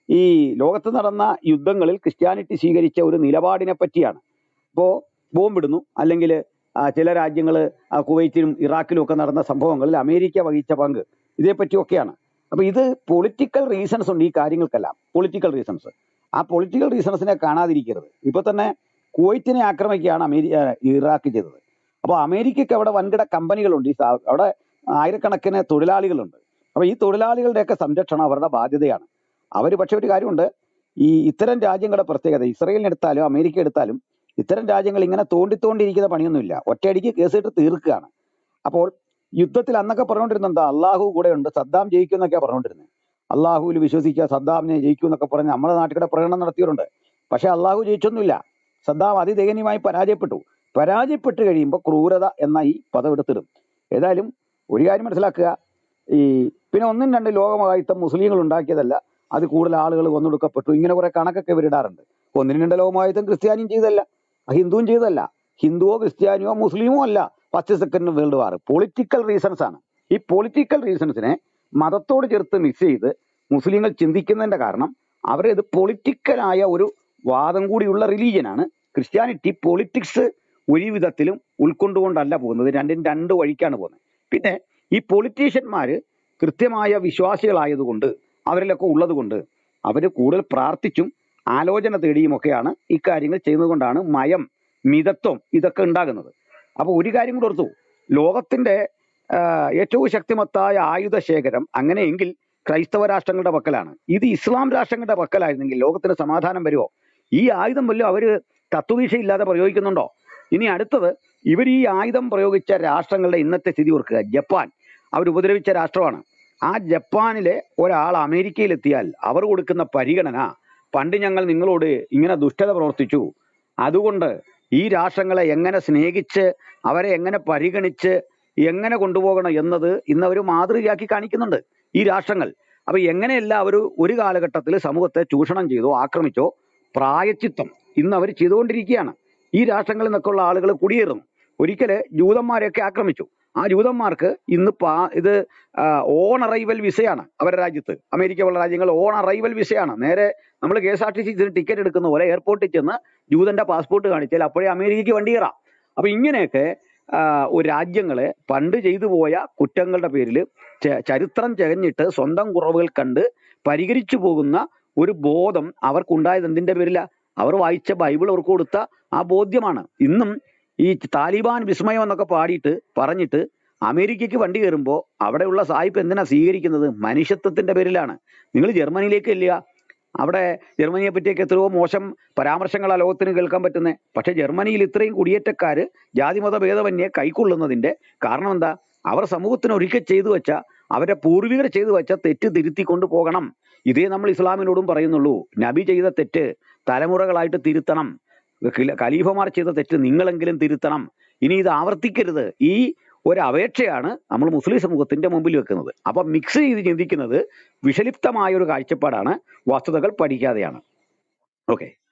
ഈ ലോകത്ത് നടന്ന യുദ്ധങ്ങളിൽ ക്രിസ്ത്യാനിറ്റി സ്വീകരിച്ച ഒരു നിലപാടിനെ പറ്റിയാണ് ഇപ്പോ ബോംബിടുന്നു അല്ലെങ്കിൽ ചില രാജ്യങ്ങൾ കുവൈറ്റിലും ഇറാഖിലും ഒക്കെ നടന്ന സംഭവങ്ങളിൽ അമേരിക്ക വഹിച്ച പങ്ക് ഇതേപ്പറ്റിയൊക്കെയാണ് അപ്പൊ ഇത് പൊളിറ്റിക്കൽ റീസൺസ് ഉണ്ട് ഈ കാര്യങ്ങൾക്കെല്ലാം പൊളിറ്റിക്കൽ റീസൺസ് ആ പൊളിറ്റിക്കൽ റീസൺസിനെ കാണാതിരിക്കരുത് ഇപ്പൊ തന്നെ കുവൈറ്റിനെ ആക്രമിക്കുകയാണ് അമേരിക്ക ഇറാഖ് ചെയ്തത് അപ്പോൾ അമേരിക്കയ്ക്ക് അവിടെ വൻകിട കമ്പനികളുണ്ട് ഈ സാ- അവിടെ ആയിരക്കണക്കിന് തൊഴിലാളികളുണ്ട് അപ്പൊ ഈ തൊഴിലാളികളുടെയൊക്കെ സംരക്ഷണം അവരുടെ ബാധ്യതയാണ് അവർ പക്ഷെ ഒരു കാര്യമുണ്ട് ഈ ഇത്തരം രാജ്യങ്ങളുടെ പ്രത്യേകത ഇസ്രയേലിനെ എടുത്താലും അമേരിക്ക എടുത്താലും ഇത്തരം രാജ്യങ്ങൾ ഇങ്ങനെ തോണ്ടി തോണ്ടിയിരിക്കുന്ന പണിയൊന്നുമില്ല ഒറ്റയടിക്ക് കേസിട്ട് തീർക്കുകയാണ് അപ്പോൾ യുദ്ധത്തിൽ അന്നൊക്കെ പറഞ്ഞുകൊണ്ടിരുന്നത് എന്താ അള്ളാഹു കൂടെ ഉണ്ട് സദ്ദാം ജയിക്കും എന്നൊക്കെയാ പറഞ്ഞുകൊണ്ടിരുന്നത് അള്ളാഹുവിൽ വിശ്വസിക്കുക സദ്ദാമിനെ ജയിക്കും എന്നൊക്കെ പറഞ്ഞ് നമ്മുടെ നാട്ടിൽ കൂടെ പ്രകടനം നടത്തിയവരുണ്ട് പക്ഷെ അള്ളാഹു ജയിച്ചൊന്നുമില്ല സദ്ദാം അതിദയനീയമായി പരാജയപ്പെട്ടു പരാജയപ്പെട്ട് കഴിയുമ്പോൾ ക്രൂരത എന്ന ഈ പദം എടുത്തിടും ഏതായാലും ഒരു കാര്യം മനസ്സിലാക്കുക ഈ പിന്നെ ഒന്നും രണ്ട് ലോകമഹായുദ്ധം മുസ്ലിങ്ങൾ ഉണ്ടാക്കിയതല്ല അത് കൂടുതൽ ആളുകൾ കൊന്നൊടുക്കപ്പെട്ടു ഇങ്ങനെ കുറെ കണക്കൊക്കെ ഇവരിടാറുണ്ട് ഒന്നിനും രണ്ട് ലോകമഹായുദ്ധം ക്രിസ്ത്യാനിയും ചെയ്തല്ല ഹിന്ദുവും ചെയ്തല്ല ഹിന്ദുവോ ക്രിസ്ത്യാനിയോ മുസ്ലിമോ അല്ല first second world war political reasons ആണ് ഈ പൊളിറ്റിക്കൽ റീസൺസിനെ മതത്തോട് ചേർത്ത് മിക്സ് ചെയ്ത് മുസ്ലിങ്ങൾ ചിന്തിക്കുന്നതിന്റെ കാരണം അവരത് പൊളിറ്റിക്കലായ ഒരു വാദം കൂടിയുള്ള റിലീജിയനാണ് ക്രിസ്ത്യാനിറ്റി പൊളിറ്റിക്സ് ഒരു വിധത്തിലും ഉൾക്കൊണ്ടുകൊണ്ടല്ല പോകുന്നത് രണ്ടും രണ്ട് വഴിക്കാണ് പോകുന്നത് പിന്നെ ഈ പൊളിറ്റീഷ്യന്മാര് കൃത്യമായ വിശ്വാസികളായതുകൊണ്ട് അവരിലൊക്കെ ഉള്ളത് കൊണ്ട് അവർ കൂടുതൽ പ്രാർത്ഥിച്ചും ആലോചന തേടിയുമൊക്കെയാണ് ഇക്കാര്യങ്ങൾ ചെയ്യുന്നതുകൊണ്ടാണ് മയം മിതത്വം ഇതൊക്കെ ഉണ്ടാകുന്നത് അപ്പൊ ഒരു കാര്യം കൂടെ ഓർത്തു ലോകത്തിന്റെ ആ, ഏറ്റവും ശക്തിമത്തായ ആയുധ ശേഖരം അങ്ങനെയെങ്കിൽ ക്രൈസ്തവ രാഷ്ട്രങ്ങളുടെ പക്കലാണ് ഇത് ഇസ്ലാം രാഷ്ട്രങ്ങളുടെ പക്കലായിരുന്നെങ്കിൽ ലോകത്തിന് സമാധാനം വരുമോ ഈ ആയുധം വല്ലതും അവര് തത്വദീക്ഷയില്ലാതെ പ്രയോഗിക്കുന്നുണ്ടോ ഇനി അടുത്തത് ഇവർ ഈ ആയുധം പ്രയോഗിച്ച രാഷ്ട്രങ്ങളുടെ ഇന്നത്തെ സ്ഥിതി ഓർക്കുക ജപ്പാൻ അവർ ഉപദ്രവിച്ച രാഷ്ട്രമാണ് ആ ജപ്പാനിലെ ഒരാൾ അമേരിക്കയിലെത്തിയാൽ അവർ കൊടുക്കുന്ന പരിഗണന പണ്ട് ഞങ്ങൾ നിങ്ങളോട് ഇങ്ങനെ ദുഷ്ടത പ്രവർത്തിച്ചു അതുകൊണ്ട് ഈ രാഷ്ട്രങ്ങളെ എങ്ങനെ സ്നേഹിച്ച് അവരെ എങ്ങനെ പരിഗണിച്ച് എങ്ങനെ കൊണ്ടുപോകണം എന്നത് ഇന്ന് അവർ മാതൃകയാക്കി കാണിക്കുന്നുണ്ട് ഈ രാഷ്ട്രങ്ങൾ അപ്പൊ എങ്ങനെയല്ല അവർ ഒരു കാലഘട്ടത്തിൽ സമൂഹത്തെ ചൂഷണം ചെയ്തോ ആക്രമിച്ചോ പ്രായച്ചിത്തം ഇന്ന് അവർ ചെയ്തുകൊണ്ടിരിക്കുകയാണ് ഈ രാഷ്ട്രങ്ങളിൽ നിന്നൊക്കെയുള്ള ആളുകൾ കുടിയേറുന്നു ഒരിക്കല് ജൂതന്മാരെയൊക്കെ ആക്രമിച്ചു ആ ജൂതന്മാർക്ക് ഇന്ന് പാ ഇത് ഓൺ അറൈവൽ വിസയാണ് അവരുടെ രാജ്യത്ത് അമേരിക്ക പോലുള്ള രാജ്യങ്ങൾ ഓൺ അറൈവൽ വിസയാണ് നേരെ നമ്മൾ K S R T C ticket എടുക്കുന്ന പോലെ എയർപോർട്ടിൽ ചെന്ന് ജൂതന്റെ പാസ്പോർട്ട് കാണിച്ചാൽ അപ്പോഴേ അമേരിക്കയ്ക്ക് വണ്ടി കയറാം അപ്പൊ ഇങ്ങനെയൊക്കെ ആ, ഒരു രാജ്യങ്ങളെ പണ്ട് ചെയ്തു പോയ കുറ്റങ്ങളുടെ പേരിൽ ചരിത്രം ചകഞ്ഞിട്ട് സ്വന്തം കുറവുകൾ കണ്ട് പരിഹരിച്ചു പോകുന്ന ഒരു ബോധം അവർക്കുണ്ടായത് എന്തിന്റെ പേരില അവർ വായിച്ച ബൈബിൾ അവർക്ക് കൊടുത്ത ആ ബോധ്യമാണ് ഇന്നും ഈ താലിബാൻ വിസ്മയം എന്നൊക്കെ പാടിയിട്ട് പറഞ്ഞിട്ട് അമേരിക്കയ്ക്ക് വണ്ടി കയറുമ്പോൾ അവിടെയുള്ള സായിപ്പ് എന്തിനാ സ്വീകരിക്കുന്നത് മനുഷ്യത്വത്തിന്റെ പേരിലാണ് നിങ്ങൾ ജർമ്മനിയിലേക്ക് ഇല്ല അവിടെ ജർമ്മനിയെ പറ്റിയൊക്കെ എത്രയോ മോശം പരാമർശങ്ങളാ ലോകത്തിന് കേൾക്കാൻ പറ്റുന്നത് പക്ഷെ ജർമ്മനിയിൽ ഇത്രയും കുടിയേറ്റക്കാര് ജാതിമത ഭേദമന്യേ കൈക്കൊള്ളുന്നതിന്റെ കാരണം എന്താ അവർ സമൂഹത്തിന് ഒരിക്കൽ ചെയ്തു വെച്ച അവരുടെ പൂർവികർ ചെയ്തു വെച്ച തെറ്റ് തിരുത്തിക്കൊണ്ട് പോകണം ഇതേ നമ്മൾ ഇസ്ലാമിനോടും പറയുന്നുള്ളൂ നബി ചെയ്ത തെറ്റ് തലമുറകളായിട്ട് തിരുത്തണം ഖില- ഖലീഫമാർ ചെയ്ത തെറ്റ് നിങ്ങളെങ്കിലും തിരുത്തണം ഇനി ഇത് ആവർത്തിക്കരുത് ഈ ഒരു അപേക്ഷയാണ് നമ്മൾ മുസ്ലിം സമൂഹത്തിന്റെ മുമ്പിൽ വെക്കുന്നത് അപ്പൊ മിക്സ് ചെയ്ത് ചിന്തിക്കുന്നത് വിഷലിപ്തമായ ഒരു കാഴ്ചപ്പാടാണ് വസ്തുതകൾ പഠിക്കാതെയാണ് ഓക്കെ